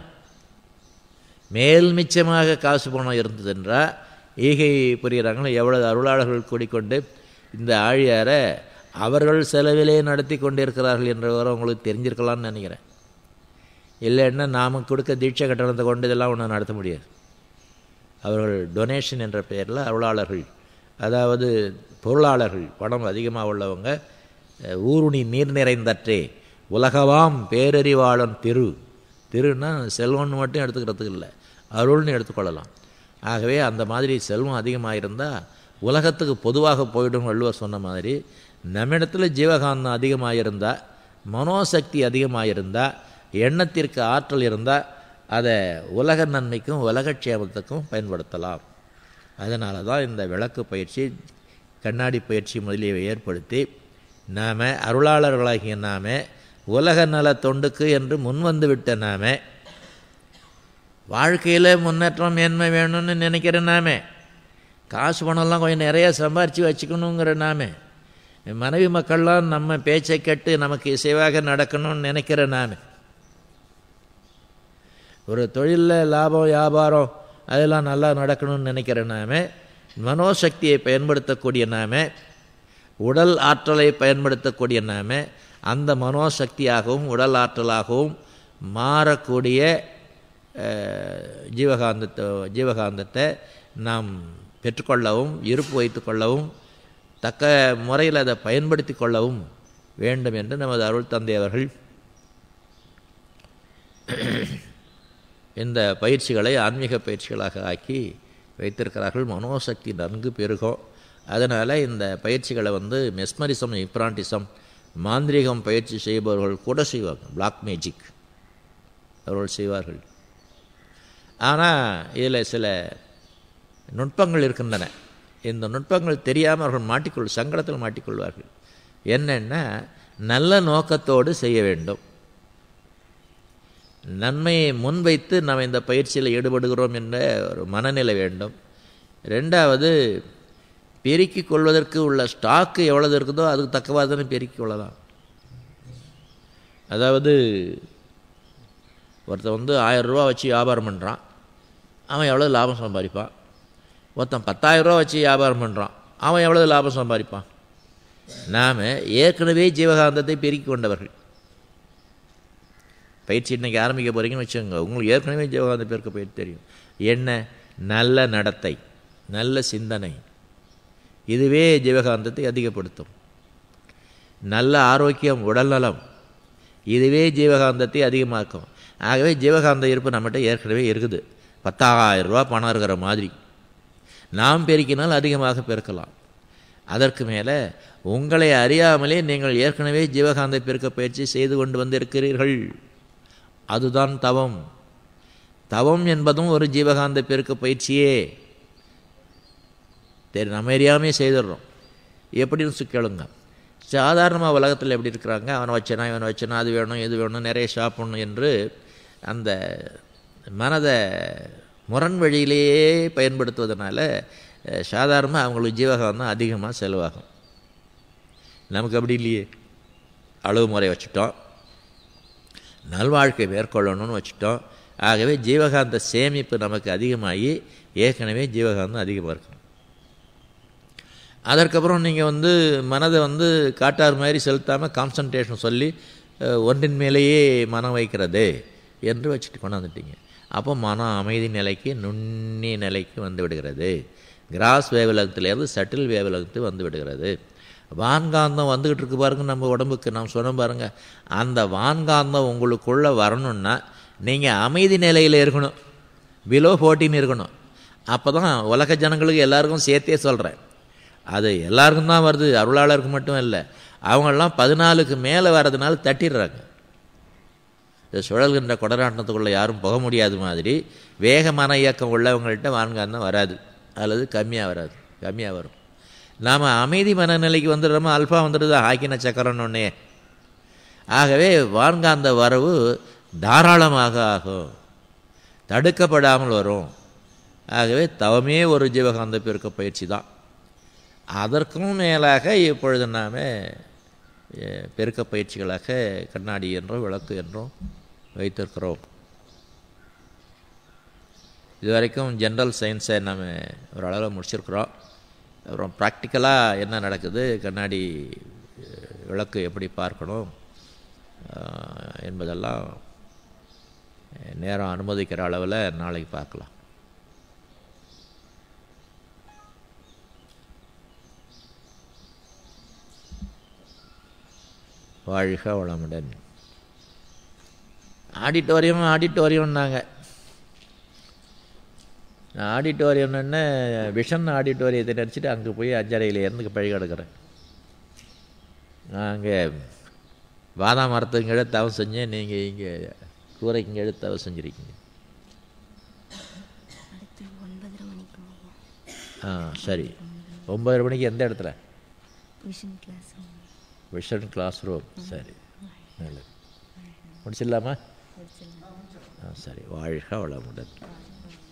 மேல் மிச்சமாக காசு பணம் இருந்ததுன்றால் ஈகை புரிகிறாங்களோ எவ்வளவு அருளாளர்கள் கூடிக்கொண்டு இந்த ஆழியாரை அவர்கள் செலவிலே நடத்தி கொண்டிருக்கிறார்கள் என்ற விவரம் உங்களுக்கு தெரிஞ்சிருக்கலாம்னு நினைக்கிறேன் இல்லைன்னா நாம் கொடுக்க தீட்சை கட்டணத்தை கொண்டு இதெல்லாம் ஒன்றும் நடத்த முடியாது அவர்கள் டொனேஷன் என்ற பெயரில் அருளாளர்கள் அதாவது பொருளாளர்கள் பணம் அதிகமாக உள்ளவங்க ஊருணி நீர் நிறைந்தற்றே உலகவாம் பேரறிவாளன் திரு திருன்னா செல்வம்னு மட்டும் எடுத்துக்கிறதுக்கு இல்லை அருள்னு எடுத்துக்கொள்ளலாம் ஆகவே அந்த மாதிரி செல்வம் அதிகமாக இருந்தால் உலகத்துக்கு பொதுவாக போயிடும் வள்ளுவர் சொன்ன மாதிரி நம்மிடத்தில் ஜீவகாந்தம் அதிகமாக இருந்தால் மனோசக்தி அதிகமாக இருந்தால் எண்ணத்திற்கு ஆற்றல் இருந்தால் அதை உலக நன்மைக்கும் உலகக்ஷேமத்துக்கும் பயன்படுத்தலாம் அதனால தான் இந்த விளக்கு பயிற்சி கண்ணாடி பயிற்சி முதலியவை ஏற்படுத்தி நாம் அருளாளர்களாகிய நாம் உலக நல தொண்டுக்கு என்று முன்வந்து விட்ட நாம வாழ்க்கையில் முன்னேற்றம் மேன்மை வேணும்னு நினைக்கிற நாமே காசு பணம்லாம் கொஞ்சம் நிறைய சம்பாரித்து வச்சுக்கணுங்கிற நாமே மனைவி மக்கள்லாம் நம்ம பேச்சை கேட்டு நமக்கு இசைவாக நடக்கணும்னு நினைக்கிற நாமே ஒரு தொழிலில் லாபம் வியாபாரம் அதெல்லாம் நல்லா நடக்கணும்னு நினைக்கிற நாம மனோசக்தியை பயன்படுத்தக்கூடிய நாம உடல் ஆற்றலை பயன்படுத்தக்கூடிய நாம அந்த மனோசக்தியாகவும் உடல் ஆற்றலாகவும் மாறக்கூடிய ஜீவகாந்தத்தை ஜீவகாந்தத்தை நாம் பெற்றுக்கொள்ளவும் இருப்பு வைத்து கொள்ளவும் தக்க முறையில் அதை பயன்படுத்தி கொள்ளவும் வேண்டும் என்று நமது அருள் தந்தை அவர்கள் இந்த பயிற்சிகளை ஆன்மீக பயிற்சிகளாக ஆக்கி வைத்திருக்கிறார்கள் மனோசக்தி நன்கு பெருகும் அதனால் இந்த பயிற்சிகளை வந்து மெஸ்மரிசம் இப்ராண்டிசம் மாந்திரிகம் பயிற்சி செய்பவர்கள் கூட செய்வாங்க பிளாக் மேஜிக் அவர்கள் செய்வார்கள் ஆனால் இதில் சில நுட்பங்கள் இருக்கின்றன இந்த நுட்பங்கள் தெரியாமல் அவர்கள் மாட்டிக்கொள் சங்கடத்தில் மாட்டிக்கொள்வார்கள் என்னென்னா நல்ல நோக்கத்தோடு செய்ய வேண்டும் நன்மையை முன்வைத்து நாம் இந்த பயிற்சியில் ஈடுபடுகிறோம் என்ற ஒரு மனநிலை வேண்டும் ரெண்டாவது பெருக்கிக் கொள்வதற்கு உள்ள ஸ்டாக்கு எவ்வளவு இருக்குதோ அதுக்கு தக்கவாதானே பெருக்கிக் கொள்ளலாம் அதாவது ஒருத்தன் வந்து ஆயிரரூவா வச்சு வியாபாரம் பண்ணுறான் அவன் எவ்வளோ லாபம் சம்பாதிப்பான் ஒருத்தன் பத்தாயிரரூவா வச்சு வியாபாரம் பண்ணுறான் அவன் எவ்வளோ லாபம் சம்பாதிப்பான் நாம் ஏற்கனவே ஜீவகாந்தத்தை பெருக்கி கொண்டவர்கள் பயிற்சி இன்றைக்கி ஆரம்பிக்க போகிறீங்கன்னு வச்சுக்கோங்க உங்களுக்கு ஏற்கனவே ஜீவகாந்த பெருக்க பயிற்சி தெரியும் என்ன நல்ல நடத்தை நல்ல சிந்தனை இதுவே ஜீவகாந்தத்தை அதிகப்படுத்தும் நல்ல ஆரோக்கியம் உடல்நலம் இதுவே ஜீவகாந்தத்தை அதிகமாக்கும் ஆகவே ஜீவகாந்த இருப்பு நம்மகிட்ட ஏற்கனவே இருக்குது பத்தாயிரம் ரூபா பணம் இருக்கிற மாதிரி நாம் பெருக்கினால் அதிகமாக பெருக்கலாம் அதற்கு மேலே உங்களை அறியாமலே நீங்கள் ஏற்கனவே ஜீவகாந்த பெருக்க பயிற்சி செய்து கொண்டு வந்திருக்கிறீர்கள் அதுதான் தவம் தவம் என்பதும் ஒரு ஜீவகாந்த பெருக்க பயிற்சியே சரி நம்ம அறியாமே செய்துடுறோம் எப்படின்னு சொல்லி கேளுங்க சாதாரணமாக உலகத்தில் எப்படி இருக்கிறாங்க அவனை வச்சனா இவனை வச்சனா அது வேணும் இது வேணும் நிறைய சாப்பிடணும் என்று அந்த மனதை முரண் வழியிலேயே பயன்படுத்துவதனால சாதாரணமாக அவங்களுக்கு ஜீவகாந்தம் அதிகமாக செலவாகும் நமக்கு அப்படி இல்லையே அளவு முறை வச்சுட்டோம் நல்வாழ்க்கை மேற்கொள்ளணும்னு வச்சுட்டோம் ஆகவே ஜீவகாந்த சேமிப்பு நமக்கு அதிகமாகி ஏற்கனவே ஜீவகாந்தம் அதிகமாக இருக்கும் அதற்கப்புறம் நீங்கள் வந்து மனதை வந்து காட்டார் மாதிரி செலுத்தாமல் கான்சன்ட்ரேஷன் சொல்லி ஒன்றின் மேலேயே மனம் வைக்கிறது என்று வச்சுட்டு கொண்டாந்துட்டீங்க அப்போ மனம் அமைதி நிலைக்கு நுண்ணிய நிலைக்கு வந்து விடுகிறது கிராஸ் வேவலகத்திலேருந்து சட்டில் வேவலகத்து வந்து விடுகிறது வான்காந்தம் வந்துக்கிட்டு இருக்கு பாருங்க நம்ம உடம்புக்கு நாம் சொன்ன பாருங்க அந்த வான்காந்தம் உங்களுக்குள்ளே வரணும்னா நீங்கள் அமைதி நிலையில் இருக்கணும் பிலோ ஃபோர்டீன் இருக்கணும் அப்போ தான் உலக ஜனங்களுக்கு எல்லாருக்கும் சேர்த்தே சொல்கிறேன் அது எல்லாருக்கும் தான் வருது அருளாளருக்கு மட்டும் இல்லை அவங்கெல்லாம் பதினாலுக்கு மேலே வர்றதுனால தட்டிடுறாங்க இந்த சுழல்கின்ற கொடராட்டத்துக்குள்ளே யாரும் போக முடியாத மாதிரி வேகமான இயக்கம் உள்ளவங்கள்ட்ட வான்காந்தம் வராது அல்லது கம்மியாக வராது கம்மியாக வரும் நாம் அமைதி மனநிலைக்கு வந்துடுறோமோ அல்ஃபா வந்துடுது ஆக்கின சக்கரன்னு ஒன்றே ஆகவே வான்காந்த வரவு தாராளமாக ஆகும் தடுக்கப்படாமல் வரும் ஆகவே தவமே ஒரு ஜீவகாந்த பெருக்க பயிற்சி தான் அதற்கும் மேலாக இப்பொழுது நாம் பெருக்க பயிற்சிகளாக கண்ணாடி என்றும் விளக்கு என்றும் வைத்திருக்கிறோம் இதுவரைக்கும் ஜென்ரல் சயின்ஸை நம்ம ஒரு அளவில் முடிச்சிருக்கிறோம் அப்புறம் ப்ராக்டிக்கலாக என்ன நடக்குது கண்ணாடி விளக்கு எப்படி பார்க்கணும் என்பதெல்லாம் நேரம் அனுமதிக்கிற அளவில் நாளைக்கு பார்க்கலாம் வாழ்க வளமுடன் ஆடிட்டோரியம் ஆடிட்டோரியம்னாங்க ஆடிட்டோரியம்னு விஷன் ஆடிட்டோரியத்தை நினச்சிட்டு அங்கே போய் அஞ்சரையில் இருந்து பழி கிடக்கிறேன் நான் அங்கே பாதாம் மரத்துக்கு எடுத்து தவம் செஞ்சேன் நீங்கள் இங்கே கூரைக்கு எடுத்து தவம் செஞ்சுருக்கீங்க ஆ சரி ஒம்பது மணிக்கு எந்த இடத்துல vision class vision class room சரி நல்லது முடிச்சிடலாமா ஆ சரி வாழ்க வளமுடன்